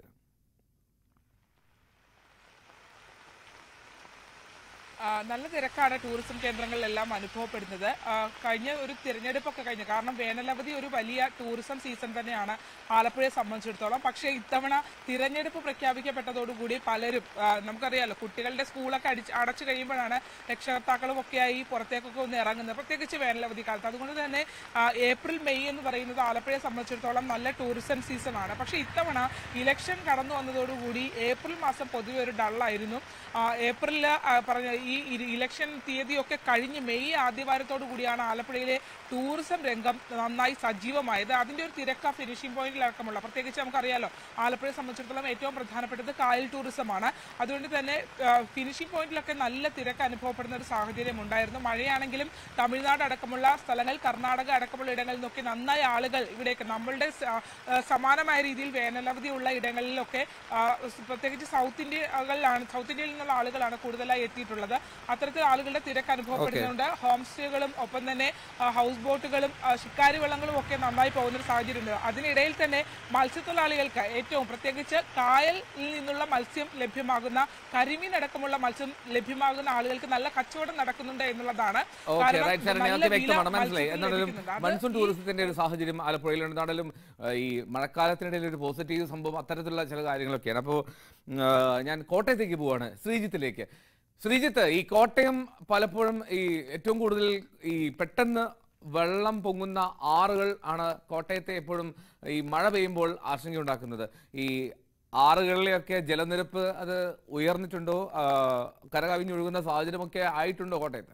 ആ, നല്ല തിരക്കാണ് ടൂറിസം കേന്ദ്രങ്ങളിലെല്ലാം അനുഭവപ്പെടുന്നത് ആ, കഴിഞ്ഞ ഒരു തിരഞ്ഞെടുപ്പൊക്കെ കഴിഞ്ഞു കാരണം വേനലവധി ഒരു വലിയ ടൂറിസം സീസൺ തന്നെയാണ് ആലപ്പുഴയെ സംബന്ധിച്ചിടത്തോളം പക്ഷേ ഇത്തവണ തിരഞ്ഞെടുപ്പ് പ്രഖ്യാപിക്കപ്പെട്ടതോടുകൂടി പലരും ആ, നമുക്കറിയാലോ കുട്ടികളുടെ സ്കൂളൊക്കെ അടിച്ച് അടച്ചു കഴിയുമ്പോഴാണ് രക്ഷകർത്താക്കളും ഒക്കെയായി പുറത്തേക്കൊക്കെ ഒന്ന് ഇറങ്ങുന്നത് പ്രത്യേകിച്ച് വേനലവധി കാലത്ത് അതുകൊണ്ട് തന്നെ ആ, ഏപ്രിൽ മെയ് എന്ന് പറയുന്നത് ആലപ്പുഴയെ സംബന്ധിച്ചിടത്തോളം നല്ല ടൂറിസം സീസണാണ് പക്ഷേ ഇത്തവണ ഇലക്ഷൻ കടന്നു വന്നതോടുകൂടി ഏപ്രിൽ മാസം പൊതുവെ ഒരു ഡള്ളായിരുന്നു ആ, ഏപ്രിലിൽ ആ, പറഞ്ഞ ഈ ഇ- ഇലക്ഷൻ തീയതിയൊക്കെ കഴിഞ്ഞ് മെയ് ആദ്യവാരത്തോടു കൂടിയാണ് ആലപ്പുഴയിലെ ടൂറിസം രംഗം നന്നായി സജീവമായത് അതിന്റെ ഒരു തിരക്ക ഫിനിഷിംഗ് പോയിന്റിലടക്കമുള്ള പ്രത്യേകിച്ച് നമുക്കറിയാലോ ആലപ്പുഴയെ സംബന്ധിച്ചിടത്തോളം ഏറ്റവും പ്രധാനപ്പെട്ടത് കായൽ ടൂറിസമാണ് അതുകൊണ്ട് തന്നെ ഫിനിഷിംഗ് പോയിന്റിലൊക്കെ നല്ല തിരക്ക് അനുഭവപ്പെടുന്ന ഒരു സാഹചര്യം ഉണ്ടായിരുന്നു മഴയാണെങ്കിലും തമിഴ്നാട് അടക്കമുള്ള സ്ഥലങ്ങൾ കർണാടക അടക്കമുള്ള ഇടങ്ങളിൽ നിന്നൊക്കെ നന്നായി ആളുകൾ ഇവിടേക്ക് നമ്മളുടെ സ- ആ, സമാനമായ രീതിയിൽ വേനലവധിയുള്ള ഇടങ്ങളിലൊക്കെ ആ, പ്രത്യേകിച്ച് സൗത്ത് ഇന്ത്യകളിലാണ് സൗത്ത് ഇന്ത്യയിൽ നിന്നുള്ള ആളുകളാണ് കൂടുതലായി എത്തിയിട്ടുള്ളത് അത്തരത്തിൽ ആളുകളുടെ തിരക്ക് അനുഭവപ്പെടുന്നുണ്ട് ഹോം സ്റ്റേകളും ഒപ്പം തന്നെ ആ, ഹൗസ് ബോട്ടുകളും ആ, ശിക്കാരി വള്ളങ്ങളും ഒക്കെ നന്നായി പോകുന്ന ഒരു സാഹചര്യമുണ്ട് അതിനിടയിൽ തന്നെ മത്സ്യത്തൊഴിലാളികൾക്ക് ഏറ്റവും പ്രത്യേകിച്ച് കായലിൽ നിന്നുള്ള മത്സ്യം ലഭ്യമാകുന്ന കരിമീൻ അടക്കമുള്ള മത്സ്യം ലഭ്യമാകുന്ന ആളുകൾക്ക് നല്ല കച്ചവടം നടക്കുന്നുണ്ട് എന്നുള്ളതാണ് ഓക്കെ കാരണം റൈറ്റ് ശരണ്യ നല്ല അത് വില വ്യക്തമാണ് മനസ്സിലായി മത്സ്യത്തിന് എന്നാലും ലഭിക്കുന്നുണ്ട്. അത് മൺസൂൺ ടൂറിസത്തിന്റെ ഒരു സാഹചര്യം ആലപ്പുഴയിൽ എന്താണെങ്കിലും ഈ മഴക്കാലത്തിനിടയിൽ ഒരു പോസിറ്റീവ് സംഭവം അത്തരത്തിലുള്ള ചില കാര്യങ്ങളൊക്കെയാണ് അപ്പോൾ ഞാൻ കോട്ടയത്തേക്ക് പോവാണ് ശ്രീജിത്തിലേക്ക് ശ്രീജിത്ത് ഈ കോട്ടയം പലപ്പോഴും ഈ ഏറ്റവും കൂടുതൽ ഈ പെട്ടെന്ന് വെള്ളം പൊങ്ങുന്ന ആറുകൾ ആണ് കോട്ടയത്തെ എപ്പോഴും ഈ മഴ പെയ്യുമ്പോൾ ആശങ്കയുണ്ടാക്കുന്നത് ഈ ആറുകളിലെയൊക്കെ ജലനിരപ്പ് അത് ഉയർന്നിട്ടുണ്ടോ ആ, കരകവിഞ്ഞൊഴുകുന്ന സാഹചര്യമൊക്കെ ആയിട്ടുണ്ടോ കോട്ടയത്ത്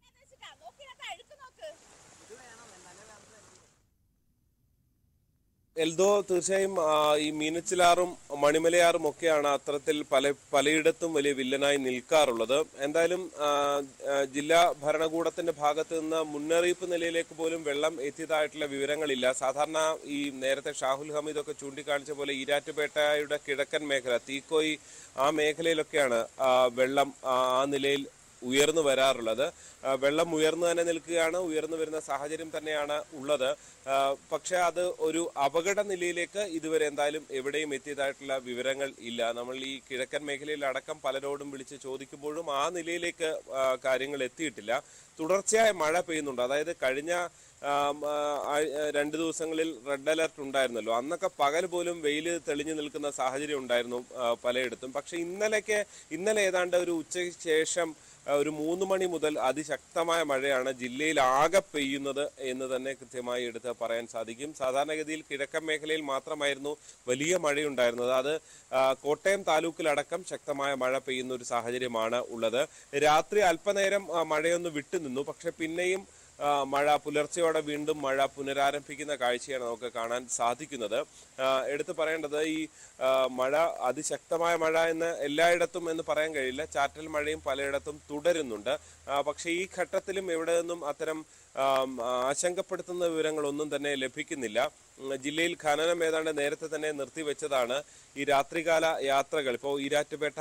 എൽദോ തീർച്ചയായും ആ, ഈ മീനച്ചിലാറും മണിമലയാറും ഒക്കെയാണ് അത്തരത്തിൽ പല പലയിടത്തും വലിയ വില്ലനായി നിൽക്കാറുള്ളത് എന്തായാലും ആ, ആ, ജില്ലാ ഭരണകൂടത്തിന്റെ ഭാഗത്ത് നിന്ന് മുന്നറിയിപ്പ് നിലയിലേക്ക് പോലും വെള്ളം എത്തിയതായിട്ടുള്ള വിവരങ്ങളില്ല സാധാരണ ഈ നേരത്തെ ഷാഹുൽ ഹമീദ് ഒക്കെ ചൂണ്ടിക്കാണിച്ച പോലെ ഈരാറ്റുപേട്ടയുടെ കിഴക്കൻ മേഖല തീക്കോയി ആ മേഖലയിലൊക്കെയാണ് ആ, വെള്ളം ആ ആ നിലയിൽ ഉയർന്നു വരാറുള്ളത് ആ, വെള്ളം ഉയർന്നു തന്നെ നിൽക്കുകയാണ് ഉയർന്നു വരുന്ന സാഹചര്യം തന്നെയാണ് ഉള്ളത് ആ, പക്ഷേ അത് ഒരു അപകട നിലയിലേക്ക് ഇതുവരെ എന്തായാലും എവിടെയും എത്തിയതായിട്ടുള്ള വിവരങ്ങൾ ഇല്ല നമ്മൾ ഈ കിഴക്കൻ മേഖലയിൽ അടക്കം പലരോടും വിളിച്ച് ചോദിക്കുമ്പോഴും ആ നിലയിലേക്ക് ആ, കാര്യങ്ങൾ എത്തിയിട്ടില്ല തുടർച്ചയായ മഴ പെയ്യുന്നുണ്ട് അതായത് കഴിഞ്ഞ ആം, ആ, ആഴ്- ആ, രണ്ട് ദിവസങ്ങളിൽ റെഡ് അലർട്ട് ഉണ്ടായിരുന്നല്ലോ അന്നൊക്കെ പകൽ പോലും വെയിൽ തെളിഞ്ഞു നിൽക്കുന്ന സാഹചര്യം ഉണ്ടായിരുന്നു ആ, പലയിടത്തും പക്ഷെ ഇന്നലെയൊക്കെ ഇന്നലെ ഏതാണ്ട് ഒരു ഉച്ചയ്ക്ക് ശേഷം ആ, ഒരു മൂന്ന് മണി മുതൽ അതിശക്തമായ മഴയാണ് ജില്ലയിൽ ആകെ പെയ്യുന്നത് എന്ന് തന്നെ കൃത്യമായി എടുത്ത് പറയാൻ സാധിക്കും സാധാരണഗതിയിൽ കിഴക്കൻ മേഖലയിൽ മാത്രമായിരുന്നു വലിയ മഴയുണ്ടായിരുന്നത് അത് ആ, കോട്ടയം താലൂക്കിലടക്കം ശക്തമായ മഴ പെയ്യുന്ന ഒരു സാഹചര്യമാണ് ഉള്ളത് രാത്രി അല്പനേരം ആ, മഴയൊന്ന് വിട്ടുനിന്നു പക്ഷെ പിന്നെയും ആ, മഴ പുലർച്ചയോടെ വീണ്ടും മഴ പുനരാരംഭിക്കുന്ന കാഴ്ചയാണ് നമുക്ക് കാണാൻ സാധിക്കുന്നത് ആ, എടുത്തു പറയേണ്ടത് ഈ ആ, മഴ അതിശക്തമായ മഴ എന്ന് എല്ലായിടത്തും എന്ന് പറയാൻ കഴിയില്ല ചാറ്റൽ മഴയും പലയിടത്തും തുടരുന്നുണ്ട് ആ, പക്ഷേ ഈ ഘട്ടത്തിലും എവിടെ നിന്നും അത്തരം ആം, ആശങ്കപ്പെടുത്തുന്ന വിവരങ്ങളൊന്നും തന്നെ ലഭിക്കുന്നില്ല ഉം, ജില്ലയിൽ ഖനനം ഏതാണ്ട് നേരത്തെ തന്നെ നിർത്തിവെച്ചതാണ് ഈ രാത്രികാല യാത്രകൾ ഇപ്പോൾ ഈരാറ്റുപേട്ട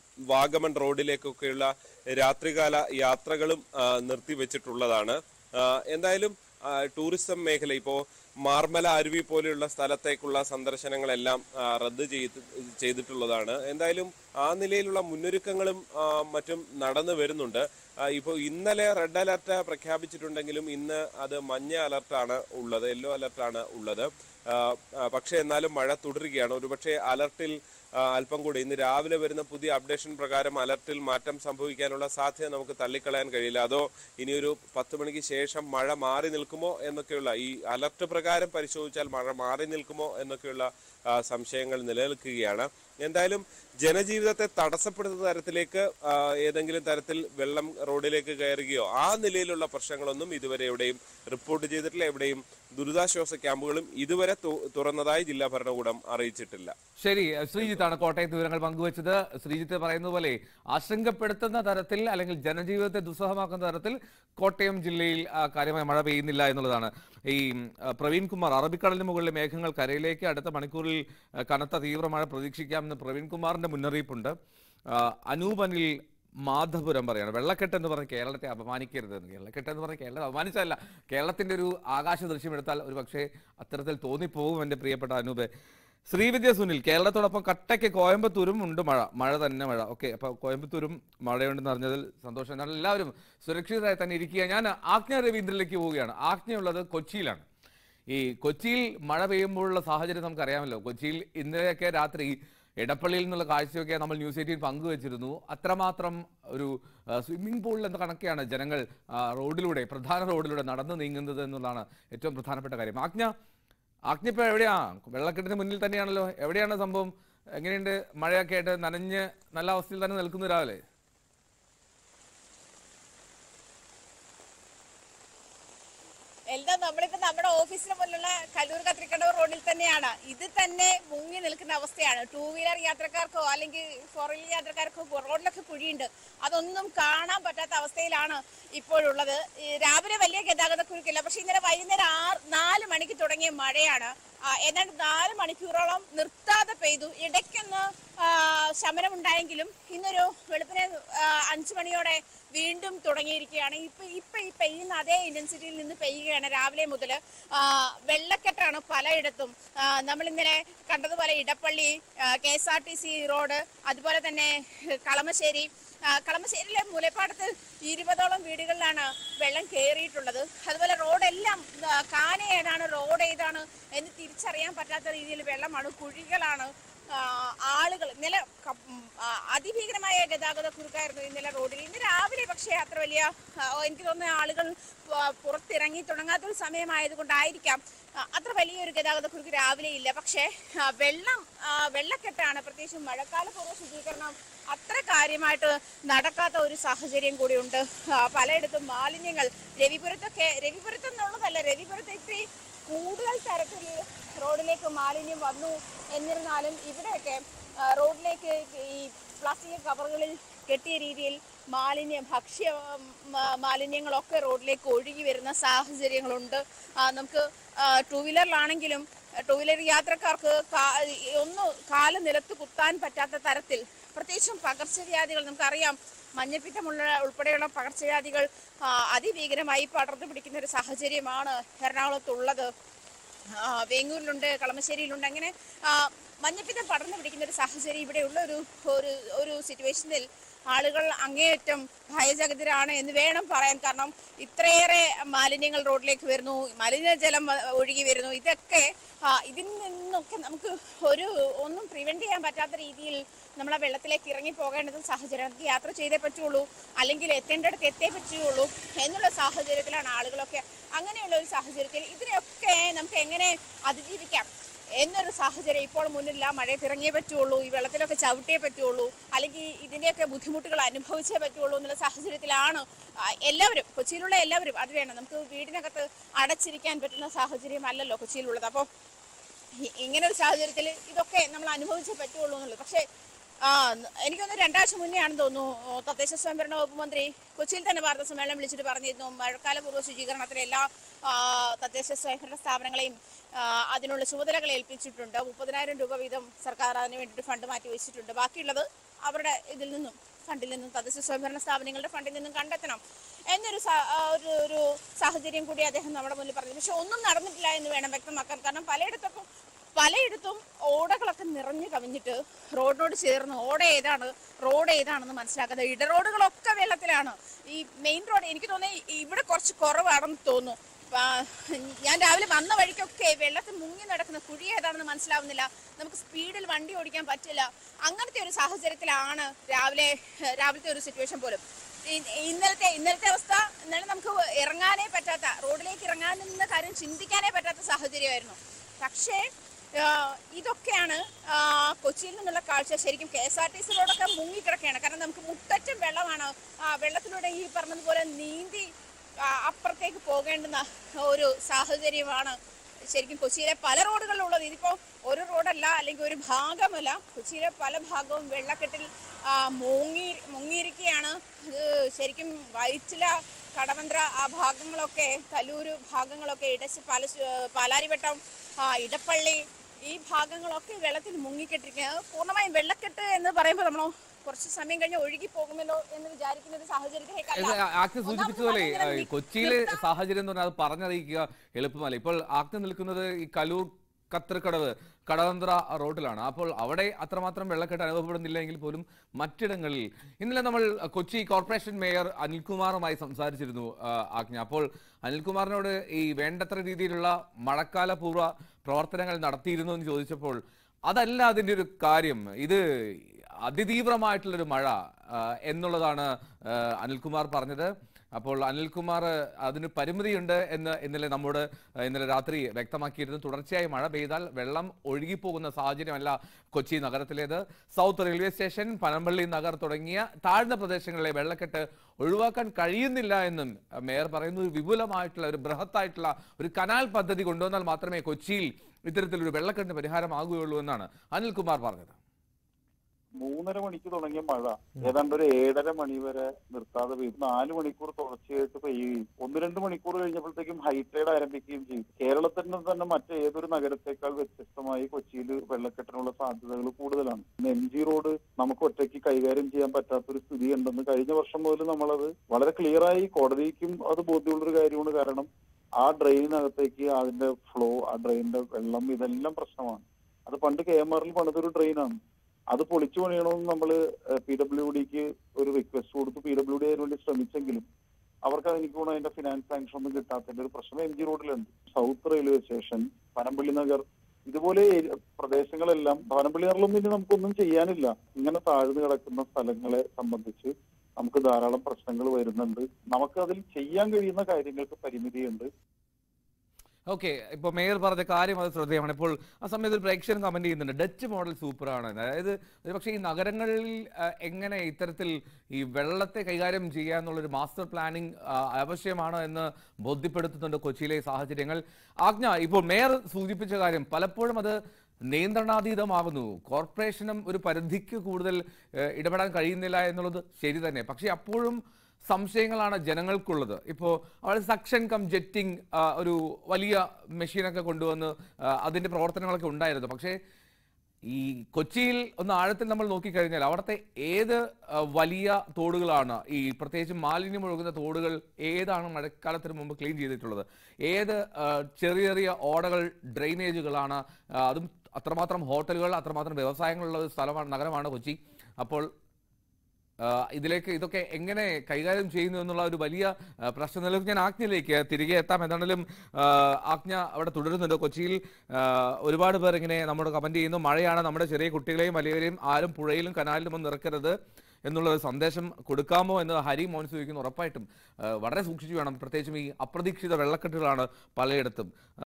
വാഗമൺ റോഡിലേക്കൊക്കെയുള്ള രാത്രികാല യാത്രകളും ആ, നിർത്തിവെച്ചിട്ടുള്ളതാണ് ആ, എന്തായാലും ആ, ടൂറിസം മേഖല ഇപ്പോ മാർമല അരുവി പോലെയുള്ള സ്ഥലത്തേക്കുള്ള സന്ദർശനങ്ങളെല്ലാം ആ, റദ്ദ് ചെയ്ത് ചെയ്തിട്ടുള്ളതാണ് എന്തായാലും ആ നിലയിലുള്ള മുന്നൊരുക്കങ്ങളും ആ, മറ്റും നടന്നു വരുന്നുണ്ട് ആ, ഇപ്പോൾ ഇന്നലെ റെഡ് അലർട്ട് പ്രഖ്യാപിച്ചിട്ടുണ്ടെങ്കിലും ഇന്ന് അത് മഞ്ഞ അലർട്ടാണ് ഉള്ളത് യെല്ലോ അലർട്ടാണ് ഉള്ളത് ആ, ആ, പക്ഷേ എന്നാലും മഴ തുടരുകയാണ് ഒരുപക്ഷെ അലർട്ടിൽ ആ, അല്പം കൂടി ഇന്ന് രാവിലെ വരുന്ന പുതിയ അപ്ഡേഷൻ പ്രകാരം അലർട്ടിൽ മാറ്റം സംഭവിക്കാനുള്ള സാധ്യത നമുക്ക് തള്ളിക്കളയാൻ കഴിയില്ല അതോ ഇനിയൊരു പത്ത് മണിക്ക് ശേഷം മഴ മാറി നിൽക്കുമോ എന്നൊക്കെയുള്ള ഈ അലർട്ട് പ്രകാരം പരിശോധിച്ചാൽ മഴ മാറി നിൽക്കുമോ എന്നൊക്കെയുള്ള ആ, സംശയങ്ങൾ നിലനിൽക്കുകയാണ് എന്തായാലും ജനജീവിതത്തെ തടസ്സപ്പെടുത്തുന്ന തരത്തിലേക്ക് ആ, ഏതെങ്കിലും തരത്തിൽ വെള്ളം റോഡിലേക്ക് കയറുകയോ ആ നിലയിലുള്ള പ്രശ്നങ്ങളൊന്നും ഇതുവരെ എവിടെയും റിപ്പോർട്ട് ചെയ്തിട്ടില്ല എവിടെയും ദുരിതാശ്വാസ ക്യാമ്പുകളും ഇതുവരെ തു- തുറന്നതായി ജില്ലാ ഭരണകൂടം അറിയിച്ചിട്ടില്ല ശരി ശ്രീജിത്താണ് കോട്ടയത്ത് വിവരങ്ങൾ പങ്കുവച്ചത് ശ്രീജിത്ത് പറയുന്ന പോലെ ആശങ്കപ്പെടുത്തുന്ന തരത്തിൽ അല്ലെങ്കിൽ ജനജീവിതത്തെ ദുസ്സഹമാക്കുന്ന തരത്തിൽ കോട്ടയം ജില്ലയിൽ ആ, കാര്യമായ മഴ പെയ്യുന്നില്ല എന്നുള്ളതാണ് ഈ ആ, പ്രവീൺ കുമാർ അറബിക്കടലിന് മുകളിലെ മേഘങ്ങൾ കരയിലേക്ക് അടുത്ത മണിക്കൂറിൽ ആ, കനത്ത തീവ്ര മഴ പ്രതീക്ഷിക്കാമെന്ന് പ്രവീൺ കുമാറിന്റെ മുന്നറിയിപ്പുണ്ട് ആ, അനൂപ് അനിൽ മാധപുരം പറയാണ് വെള്ളക്കെട്ട് എന്ന് പറഞ്ഞ് കേരളത്തെ അപമാനിക്കരുത് എന്ന് വെള്ളക്കെട്ട് എന്ന് പറഞ്ഞ് കേരളത്തെ അപമാനിച്ചതല്ല കേരളത്തിന്റെ ഒരു ആകാശ ദൃശ്യം എടുത്താൽ ഒരു പക്ഷേ അത്തരത്തിൽ തോന്നിപ്പോകും എൻ്റെ പ്രിയപ്പെട്ട അനൂപ് ശ്രീവിദ്യ സുനിൽ കേരളത്തോടൊപ്പം കട്ടയ്ക്ക് കോയമ്പത്തൂരും ഉണ്ട് മഴ മഴ തന്നെ മഴ ഓക്കെ അപ്പൊ കോയമ്പത്തൂരും മഴയുണ്ടെന്ന് അറിഞ്ഞതിൽ സന്തോഷം എന്നാൽ എല്ലാവരും സുരക്ഷിതരായി തന്നെ ഇരിക്കുക ഞാൻ ആജ്ഞ രവീന്ദ്രനിലേക്ക് പോവുകയാണ് ആജ്ഞയുള്ളത് കൊച്ചിയിലാണ് ഈ കൊച്ചിയിൽ മഴ പെയ്യുമ്പോഴുള്ള സാഹചര്യം നമുക്കറിയാമല്ലോ കൊച്ചിയിൽ ഇന്നലെയൊക്കെ രാത്രി എടപ്പള്ളിയിൽ നിന്നുള്ള കാഴ്ചയൊക്കെ നമ്മൾ ന്യൂസ് എയ്റ്റീൻ പങ്കുവച്ചിരുന്നു അത്രമാത്രം ഒരു സ്വിമ്മിംഗ് പൂളിൽ എന്ന കണക്കെയാണ് ജനങ്ങൾ ആ, റോഡിലൂടെ പ്രധാന റോഡിലൂടെ നടന്നു നീങ്ങുന്നത് എന്നുള്ളതാണ് ഏറ്റവും പ്രധാനപ്പെട്ട കാര്യം ആജ്ഞ ആജ്ഞ ഇപ്പൊ എവിടെയാ വെള്ളക്കെട്ടിന് മുന്നിൽ തന്നെയാണല്ലോ എവിടെയാണ് സംഭവം എങ്ങനെയുണ്ട് മഴയൊക്കെ ആയിട്ട് നനഞ്ഞ് നല്ല അവസ്ഥയിൽ തന്നെ നിൽക്കുന്നു രാവിലെ എന്താ നമ്മളിപ്പോ നമ്മുടെ ഓഫീസിന് മുന്നിലുള്ള കല്ലൂർ കത്രിക്കടവ് റോഡിൽ തന്നെയാണ് ഇത് തന്നെ മുങ്ങി നിൽക്കുന്ന അവസ്ഥയാണ് ടൂ വീലർ യാത്രക്കാർക്കോ അല്ലെങ്കിൽ ഫോർ വീലർ യാത്രക്കാർക്കോ റോഡിലൊക്കെ കുഴിയുണ്ട് അതൊന്നും കാണാൻ പറ്റാത്ത അവസ്ഥയിലാണ് ഇപ്പോഴുള്ളത് ഈ രാവിലെ വലിയ ഗതാഗത കുരുക്കില്ല പക്ഷെ ഇന്നലെ വൈകുന്നേരം ആറ് നാല് മണിക്ക് തുടങ്ങിയ മഴയാണ് ആ, ഏതാണ്ട് നാല് മണിക്കൂറോളം നിർത്താതെ പെയ്തു ഇടയ്ക്കൊന്ന് ആ, ശമനമുണ്ടായെങ്കിലും ഇന്നൊരു വെളുപ്പിനെ ആ, അഞ്ച് മണിയോടെ വീണ്ടും തുടങ്ങിയിരിക്കുകയാണ് ഇപ്പൊ ഇപ്പൊ ഈ പെയ്യുന്ന അതേ ഇന്റൻസിറ്റിയിൽ നിന്ന് പെയ്യുകയാണ് രാവിലെ മുതൽ വെള്ളക്കെട്ടാണ് പലയിടത്തും ആ, നമ്മൾ ഇന്നലെ കണ്ടതുപോലെ Edappally K S R T C road അതുപോലെ തന്നെ കളമശ്ശേരി ആ, കളമശ്ശേരിയിലെ മൂലപ്പാടത്ത് ഇരുപതോളം വീടുകളിലാണ് വെള്ളം കയറിയിട്ടുള്ളത് അതുപോലെ റോഡെല്ലാം ആ, കാന ഏതാണ് റോഡ് ഏതാണ് എന്ന് തിരിച്ചറിയാൻ പറ്റാത്ത രീതിയിൽ വെള്ളമാണ് കുഴികളാണ് ആ, ആളുകൾ ഇന്നലെ ക- ഉം, ആ, അതിഭീകരമായ ഗതാഗത കുരുക്കായിരുന്നു ഇന്നലെ റോഡിൽ ഇന്ന് രാവിലെ പക്ഷേ അത്ര വലിയ ആ, എനിക്ക് തോന്നുന്ന ആളുകൾ പ- പുറത്തിറങ്ങി തുടങ്ങാത്തൊരു സമയമായതുകൊണ്ടായിരിക്കാം ആ, അത്ര വലിയൊരു ഗതാഗത കുരുക്ക് രാവിലെ ഇല്ല പക്ഷേ ആ, വെള്ളം ആ, വെള്ളക്കെട്ടാണ് പ്രത്യേകിച്ചും മഴക്കാല പൂർവ്വ ശുചീകരണം അത്ര കാര്യമായിട്ട് നടക്കാത്ത ഒരു സാഹചര്യം കൂടിയുണ്ട് ആ, പലയിടത്തും മാലിന്യങ്ങൾ രവിപുരത്തൊക്കെ രവിപുരത്ത് എന്നുള്ളതല്ല രവിപുരത്ത് ഇത്തിരി കൂടുതൽ തരത്തിൽ റോഡിലേക്ക് മാലിന്യം വന്നു എന്നിരുന്നാലും ഇവിടെയൊക്കെ ആ, റോഡിലേക്ക് ഈ പ്ലാസ്റ്റിക് കവറുകളിൽ കെട്ടിയ രീതിയിൽ മാലിന്യം ഭക്ഷ്യ മ- മാലിന്യങ്ങളൊക്കെ റോഡിലേക്ക് ഒഴുകി വരുന്ന സാഹചര്യങ്ങളുണ്ട് ആ, നമുക്ക് ടൂ വീലറിലാണെങ്കിലും ടൂ വീലർ യാത്രക്കാർക്ക് കാ- ഒന്ന് കാല് നിലത്ത് കുത്താൻ പറ്റാത്ത തരത്തിൽ പ്രത്യേകിച്ചും പകർച്ചവ്യാധികൾ നമുക്കറിയാം മഞ്ഞപ്പിത്തമുള്ള ഉൾപ്പെടെയുള്ള പകർച്ചവ്യാധികൾ ആ, അതിഭീകരമായി പടർന്നു പിടിക്കുന്ന ഒരു സാഹചര്യമാണ് എറണാകുളത്തുള്ളത് ആ, വേങ്ങൂരിലുണ്ട് കളമശ്ശേരിയിലുണ്ട് അങ്ങനെ ആ, മഞ്ഞപ്പിത്തം പടർന്നു പിടിക്കുന്ന ഒരു സാഹചര്യം ഇവിടെയുള്ള ഒരു ഒരു ഒരു സിറ്റുവേഷനിൽ ആളുകൾ അങ്ങേയറ്റം ഭയചകിതരാണ് എന്ന് വേണം പറയാൻ കാരണം ഇത്രയേറെ മാലിന്യങ്ങൾ റോഡിലേക്ക് വരുന്നു മലിനജലം വ- ഒഴുകി വരുന്നു ഇതൊക്കെ ആ, ഇതിൽ നിന്നൊക്കെ നമുക്ക് ഒരു ഒന്നും പ്രിവെന്റ് ചെയ്യാൻ പറ്റാത്ത രീതിയിൽ നമ്മൾ ആ വെള്ളത്തിലേക്ക് ഇറങ്ങി പോകേണ്ടത് സാഹചര്യം നമുക്ക് യാത്ര ചെയ്തേ പറ്റുള്ളൂ അല്ലെങ്കിൽ എത്തേണ്ടടുത്ത് എത്തേ പറ്റുള്ളൂ എന്നുള്ള സാഹചര്യത്തിലാണ് ആളുകളൊക്കെ അങ്ങനെയുള്ള ഒരു സാഹചര്യത്തിൽ ഇതിനെയൊക്കെ നമുക്ക് എങ്ങനെ അതിജീവിക്കാം എന്നൊരു സാഹചര്യം ഇപ്പോൾ മുന്നില്ല മഴയത്ത് ഇറങ്ങിയേ പറ്റുള്ളൂ ഈ വെള്ളത്തിലൊക്കെ ചവിട്ടിയേ പറ്റുള്ളൂ അല്ലെങ്കിൽ ഇതിൻ്റെയൊക്കെ ബുദ്ധിമുട്ടുകൾ അനുഭവിച്ചേ പറ്റുള്ളൂ എന്നുള്ള സാഹചര്യത്തിലാണ് ആ, എല്ലാവരും കൊച്ചിയിലുള്ള എല്ലാവരും അത് വേണം നമുക്ക് വീടിനകത്ത് അടച്ചിരിക്കാൻ പറ്റുന്ന സാഹചര്യം അല്ലല്ലോ കൊച്ചിയിലുള്ളത് അപ്പോൾ ഇ- ഇങ്ങനെ ഒരു സാഹചര്യത്തിൽ ഇതൊക്കെ നമ്മൾ അനുഭവിച്ചേ പറ്റുള്ളൂ എന്നുള്ളത് പക്ഷേ ആ എനിക്കൊന്ന് രണ്ടാഴ്ച മുന്നേ ആണെന്ന് തോന്നുന്നു ഓ, തദ്ദേശ സ്വയംഭരണ വകുപ്പ് മന്ത്രി കൊച്ചിയിൽ തന്നെ വാർത്താ സമ്മേളനം വിളിച്ചിട്ട് പറഞ്ഞിരുന്നു മഴക്കാല പൂർവ്വ ശുചീകരണത്തിന് എല്ലാ ആ, തദ്ദേശ സ്വയംഭരണ സ്ഥാപനങ്ങളെയും ആ, അതിനുള്ള ചുമതലകൾ ഏൽപ്പിച്ചിട്ടുണ്ട് മുപ്പതിനായിരം രൂപ വീതം സർക്കാർ അതിന് വേണ്ടിയിട്ട് ഫണ്ട് മാറ്റി വെച്ചിട്ടുണ്ട് ബാക്കിയുള്ളത് അവരുടെ ഇതിൽ നിന്നും ഫണ്ടിൽ നിന്നും തദ്ദേശ സ്വയംഭരണ സ്ഥാപനങ്ങളുടെ ഫണ്ടിൽ നിന്നും കണ്ടെത്തണം എന്നൊരു സാ- ആ, ഒരു ഒരു സാഹചര്യം കൂടി അദ്ദേഹം നമ്മുടെ മുന്നിൽ പറഞ്ഞു പക്ഷെ ഒന്നും നടന്നിട്ടില്ല എന്ന് വേണം വ്യക്തമാക്കാൻ കാരണം പലയിടത്തൊക്കെ പലയിടത്തും ഓടകളൊക്കെ നിറഞ്ഞു കവിഞ്ഞിട്ട് റോഡിനോട് ചേർന്ന് ഓട ഏതാണ് റോഡ് ഏതാണെന്ന് മനസ്സിലാക്കാതെ ഇടറോഡുകളൊക്കെ വെള്ളത്തിലാണ് ഈ മെയിൻ റോഡ് എനിക്ക് തോന്നുന്നു ഇവിടെ കുറച്ച് കുറവാണെന്ന് തോന്നുന്നു ആ, ഞാൻ രാവിലെ വന്ന വഴിക്കൊക്കെ വെള്ളത്തിൽ മുങ്ങി നടക്കുന്ന കുഴി ഏതാണെന്ന് മനസ്സിലാവുന്നില്ല നമുക്ക് സ്പീഡിൽ വണ്ടി ഓടിക്കാൻ പറ്റില്ല അങ്ങനത്തെ ഒരു സാഹചര്യത്തിലാണ് രാവിലെ രാവിലത്തെ ഒരു സിറ്റുവേഷൻ പോലും ഇ- ഇന്നലത്തെ ഇന്നലത്തെ അവസ്ഥ ഇന്നലെ നമുക്ക് ഇറങ്ങാനേ പറ്റാത്ത റോഡിലേക്ക് ഇറങ്ങാനെന്ന കാര്യം ചിന്തിക്കാനേ പറ്റാത്ത സാഹചര്യമായിരുന്നു പക്ഷേ ആ, ഇതൊക്കെയാണ് ആ, കൊച്ചിയിൽ നിന്നുള്ള കാഴ്ച ശരിക്കും കെ എസ് ആർ ടി സിയിലോടൊക്കെ മുങ്ങിക്കിടക്കുകയാണ് കാരണം നമുക്ക് മുട്ടറ്റം വെള്ളമാണ് ആ വെള്ളത്തിലൂടെ ഈ പറഞ്ഞതുപോലെ നീന്തി ആ, അപ്പുറത്തേക്ക് പോകേണ്ടുന്ന ഒരു സാഹചര്യമാണ് ശരിക്കും കൊച്ചിയിലെ പല റോഡുകളിലുള്ളത് ഇതിപ്പോൾ ഒരു റോഡല്ല അല്ലെങ്കിൽ ഒരു ഭാഗമല്ല കൊച്ചിയിലെ പല ഭാഗവും വെള്ളക്കെട്ടിൽ ആ, മുങ്ങി മുങ്ങിയിരിക്കുകയാണ് ഇത് ശരിക്കും വൈറ്റില കടവന്ത്ര ആ ഭാഗങ്ങളൊക്കെ കലൂര് ഭാഗങ്ങളൊക്കെ ഇടച്ച് പാല പാലാരിവട്ടം ആ, ഇടപ്പള്ളി ഈ ഭാഗങ്ങളൊക്കെ വെള്ളത്തിൽ മുങ്ങിക്കെട്ടിരിക്കുക പൂർണ്ണമായും വെള്ളക്കെട്ട് എന്ന് പറയുമ്പോൾ നമ്മൾ കുറച്ച് സമയം കഴിഞ്ഞ് ഒഴുകി പോകുമല്ലോ എന്ന് വിചാരിക്കുന്ന ഒരു സാഹചര്യത്തിലേക്കല്ല ഇത് ആക്ട് സൂചിപ്പിച്ചതുപോലെ ഒന്നാമത് ഏഹ്, കൊച്ചിയിലെ സാഹചര്യം എന്ന് പറഞ്ഞാൽ അത് പറഞ്ഞറിയിക്കുക എളുപ്പമല്ല ഇപ്പോൾ ആക്ട് നിൽക്കുന്നത് ഈ കലൂർ കത്തർക്കടവ് കടവന്ത്ര റോഡിലാണ് അപ്പോൾ അവിടെ അത്രമാത്രം വെള്ളക്കെട്ട് അനുഭവപ്പെടുന്നില്ലെങ്കിൽ പോലും മറ്റിടങ്ങളിൽ ഇന്നലെ നമ്മൾ കൊച്ചി കോർപ്പറേഷൻ മേയർ അനിൽകുമാറുമായി സംസാരിച്ചിരുന്നു ആ, ആജ്ഞ അപ്പോൾ അനിൽകുമാറിനോട് ഈ വേണ്ടത്ര രീതിയിലുള്ള മഴക്കാല പൂർവ്വ പ്രവർത്തനങ്ങൾ നടത്തിയിരുന്നു എന്ന് ചോദിച്ചപ്പോൾ അതല്ല അതിൻ്റെ ഒരു കാര്യം ഇത് അതിതീവ്രമായിട്ടുള്ളൊരു മഴ ആ, എന്നുള്ളതാണ് ആ, അനിൽകുമാർ പറഞ്ഞത് അപ്പോൾ അനിൽകുമാർ അതിന് പരിമിതിയുണ്ട് എന്ന് ഇന്നലെ നമ്മോട് ഇന്നലെ രാത്രി വ്യക്തമാക്കിയിരുന്നു തുടർച്ചയായി മഴ പെയ്താൽ വെള്ളം ഒഴുകിപ്പോകുന്ന സാഹചര്യമല്ല കൊച്ചി നഗരത്തിലേത് south railway station Panampilly Nagar തുടങ്ങിയ താഴ്ന്ന പ്രദേശങ്ങളിലെ വെള്ളക്കെട്ട് ഒഴിവാക്കാൻ കഴിയുന്നില്ല എന്നും മേയർ പറയുന്നു ഒരു വിപുലമായിട്ടുള്ള ഒരു ബൃഹത്തായിട്ടുള്ള ഒരു കനാൽ പദ്ധതി കൊണ്ടുവന്നാൽ മാത്രമേ കൊച്ചിയിൽ ഇത്തരത്തിലൊരു വെള്ളക്കെട്ടിന് പരിഹാരമാകുകയുള്ളൂ എന്നാണ് അനിൽകുമാർ പറഞ്ഞത് മൂന്നര മണിക്ക് തുടങ്ങിയ മഴ ഏതാണ്ട് ഒരു ഏഴര മണി വരെ നിർത്താതെ പെയ്തു നാല് മണിക്കൂർ തുടർച്ചയായിട്ട് പെയ്യുകയും ഒന്ന് രണ്ട് മണിക്കൂർ കഴിഞ്ഞപ്പോഴത്തേക്കും ഹൈറ്റൈഡ് ആരംഭിക്കുകയും ചെയ്തു കേരളത്തിന്റെ തന്നെ മറ്റേതൊരു നഗരത്തെക്കാൾ വ്യത്യസ്തമായി കൊച്ചിയിൽ വെള്ളക്കെട്ടിനുള്ള സാധ്യതകൾ കൂടുതലാണ് ഇന്ന് എം ജി റോഡ് നമുക്ക് ഒറ്റയ്ക്ക് കൈകാര്യം ചെയ്യാൻ പറ്റാത്തൊരു സ്ഥിതി ഉണ്ടെന്ന് കഴിഞ്ഞ വർഷം മുതൽ നമ്മളത് വളരെ ക്ലിയറായി കോടതിക്കും അത് ബോധ്യമുള്ളൊരു കാര്യമാണ് കാരണം ആ ഡ്രെയിനകത്തേക്ക് അതിന്റെ ഫ്ലോ ആ ഡ്രെയിനിന്റെ വെള്ളം ഇതെല്ലാം പ്രശ്നമാണ് അത് പണ്ട് കെ എം ആറിൽ പണിതൊരു ഡ്രെയിനാണ് അത് പൊളിച്ചു പണിയണമെന്ന് നമ്മൾ പി ഡബ്ല്യു ഡിക്ക് ഒരു റിക്വസ്റ്റ് കൊടുത്തു പി ഡബ്ല്യു ഡി അതിന് വേണ്ടി ശ്രമിച്ചെങ്കിലും അവർക്ക് എനിക്ക് തോന്നുന്നു അതിന്റെ ഫിനാൻസ് സാങ്ഷൻ ഒന്നും കിട്ടാത്തതിന്റെ ഒരു പ്രശ്നം എം ജി റോഡിലുണ്ട് south railway station Panampilly Nagar ഇതുപോലെ ഏരി- പ്രദേശങ്ങളെല്ലാം പനമ്പള്ളി നഗറിലൊന്നും ഇനി നമുക്കൊന്നും ചെയ്യാനില്ല ഇങ്ങനെ താഴ്ന്നു കിടക്കുന്ന സ്ഥലങ്ങളെ സംബന്ധിച്ച് നമുക്ക് ധാരാളം പ്രശ്നങ്ങൾ വരുന്നുണ്ട് നമുക്ക് അതിൽ ചെയ്യാൻ കഴിയുന്ന കാര്യങ്ങൾക്ക് പരിമിതിയുണ്ട് ഓക്കെ ഇപ്പോൾ മേയർ പറഞ്ഞ കാര്യം അത് ശ്രദ്ധേയമാണ് ഇപ്പോൾ ആ സമയത്ത് ഒരു പ്രേക്ഷകൻ കമന്റ് ചെയ്യുന്നുണ്ട് ഡച്ച് മോഡൽ സൂപ്പറാണ് അതായത് പക്ഷേ ഈ നഗരങ്ങളിൽ ആ, എങ്ങനെ ഇത്തരത്തിൽ ഈ വെള്ളത്തെ കൈകാര്യം ചെയ്യാന്നുള്ളൊരു മാസ്റ്റർ പ്ലാനിംഗ് ആവശ്യമാണ് എന്ന് ബോധ്യപ്പെടുത്തുന്നുണ്ട് കൊച്ചിയിലെ സാഹചര്യങ്ങൾ ആജ്ഞ ഇപ്പോൾ മേയർ സൂചിപ്പിച്ച കാര്യം പലപ്പോഴും അത് നിയന്ത്രണാതീതമാകുന്നു കോർപ്പറേഷനും ഒരു പരിധിക്ക് കൂടുതൽ ഏഹ്, ഇടപെടാൻ കഴിയുന്നില്ല എന്നുള്ളത് ശരി തന്നെ പക്ഷേ അപ്പോഴും സംശയങ്ങളാണ് ജനങ്ങൾക്കുള്ളത് ഇപ്പോൾ അവിടെ സക്ഷൻ കം ജെറ്റിംഗ് ഒരു വലിയ മെഷീനൊക്കെ കൊണ്ടുവന്ന് ആ, അതിന്റെ പ്രവർത്തനങ്ങളൊക്കെ ഉണ്ടായിരുന്നു പക്ഷേ ഈ കൊച്ചിയിൽ ഒന്ന് ആഴത്തിൽ നമ്മൾ നോക്കിക്കഴിഞ്ഞാൽ അവിടുത്തെ ഏത് ആ, വലിയ തോടുകളാണ് ഈ പ്രത്യേകിച്ച് മാലിന്യം ഒഴുകുന്ന തോടുകൾ ഏതാണ് മഴക്കാലത്തിന് മുമ്പ് ക്ലീൻ ചെയ്തിട്ടുള്ളത് ഏത് ആ, ചെറിയ ചെറിയ ഓടകൾ ഡ്രെയിനേജുകളാണ് ആ, അതും അത്രമാത്രം ഹോട്ടലുകൾ അത്രമാത്രം വ്യവസായങ്ങളുള്ള ഒരു സ്ഥലമാണ് നഗരമാണ് കൊച്ചി അപ്പോൾ ആ, ഇതിലേക്ക് ഇതൊക്കെ എങ്ങനെ കൈകാര്യം ചെയ്യുന്നു എന്നുള്ള ഒരു വലിയ ആ, പ്രശ്നം നിലനിൽക്കും ഞാൻ ആജ്ഞയിലേക്ക് തിരികെ എത്താം എന്താണെങ്കിലും ആ, ആജ്ഞ അവിടെ തുടരുന്നുണ്ട് കൊച്ചിയിൽ ആ, ഒരുപാട് പേർ ഇങ്ങനെ നമ്മോട് കമന്റ് ചെയ്യുന്നു മഴയാണ് നമ്മുടെ ചെറിയ കുട്ടികളെയും വലിയവരെയും ആരും പുഴയിലും കനാലിലും ഒന്നും ഇറക്കരുത് എന്നുള്ള ഒരു സന്ദേശം കൊടുക്കാമോ എന്ന് ഹരി മോഹൻ ചോദിക്കുന്നു ഉറപ്പായിട്ടും ആ, വളരെ സൂക്ഷിച്ചു വേണം പ്രത്യേകിച്ചും ഈ അപ്രതീക്ഷിത വെള്ളക്കെട്ടുകളാണ് പലയിടത്തും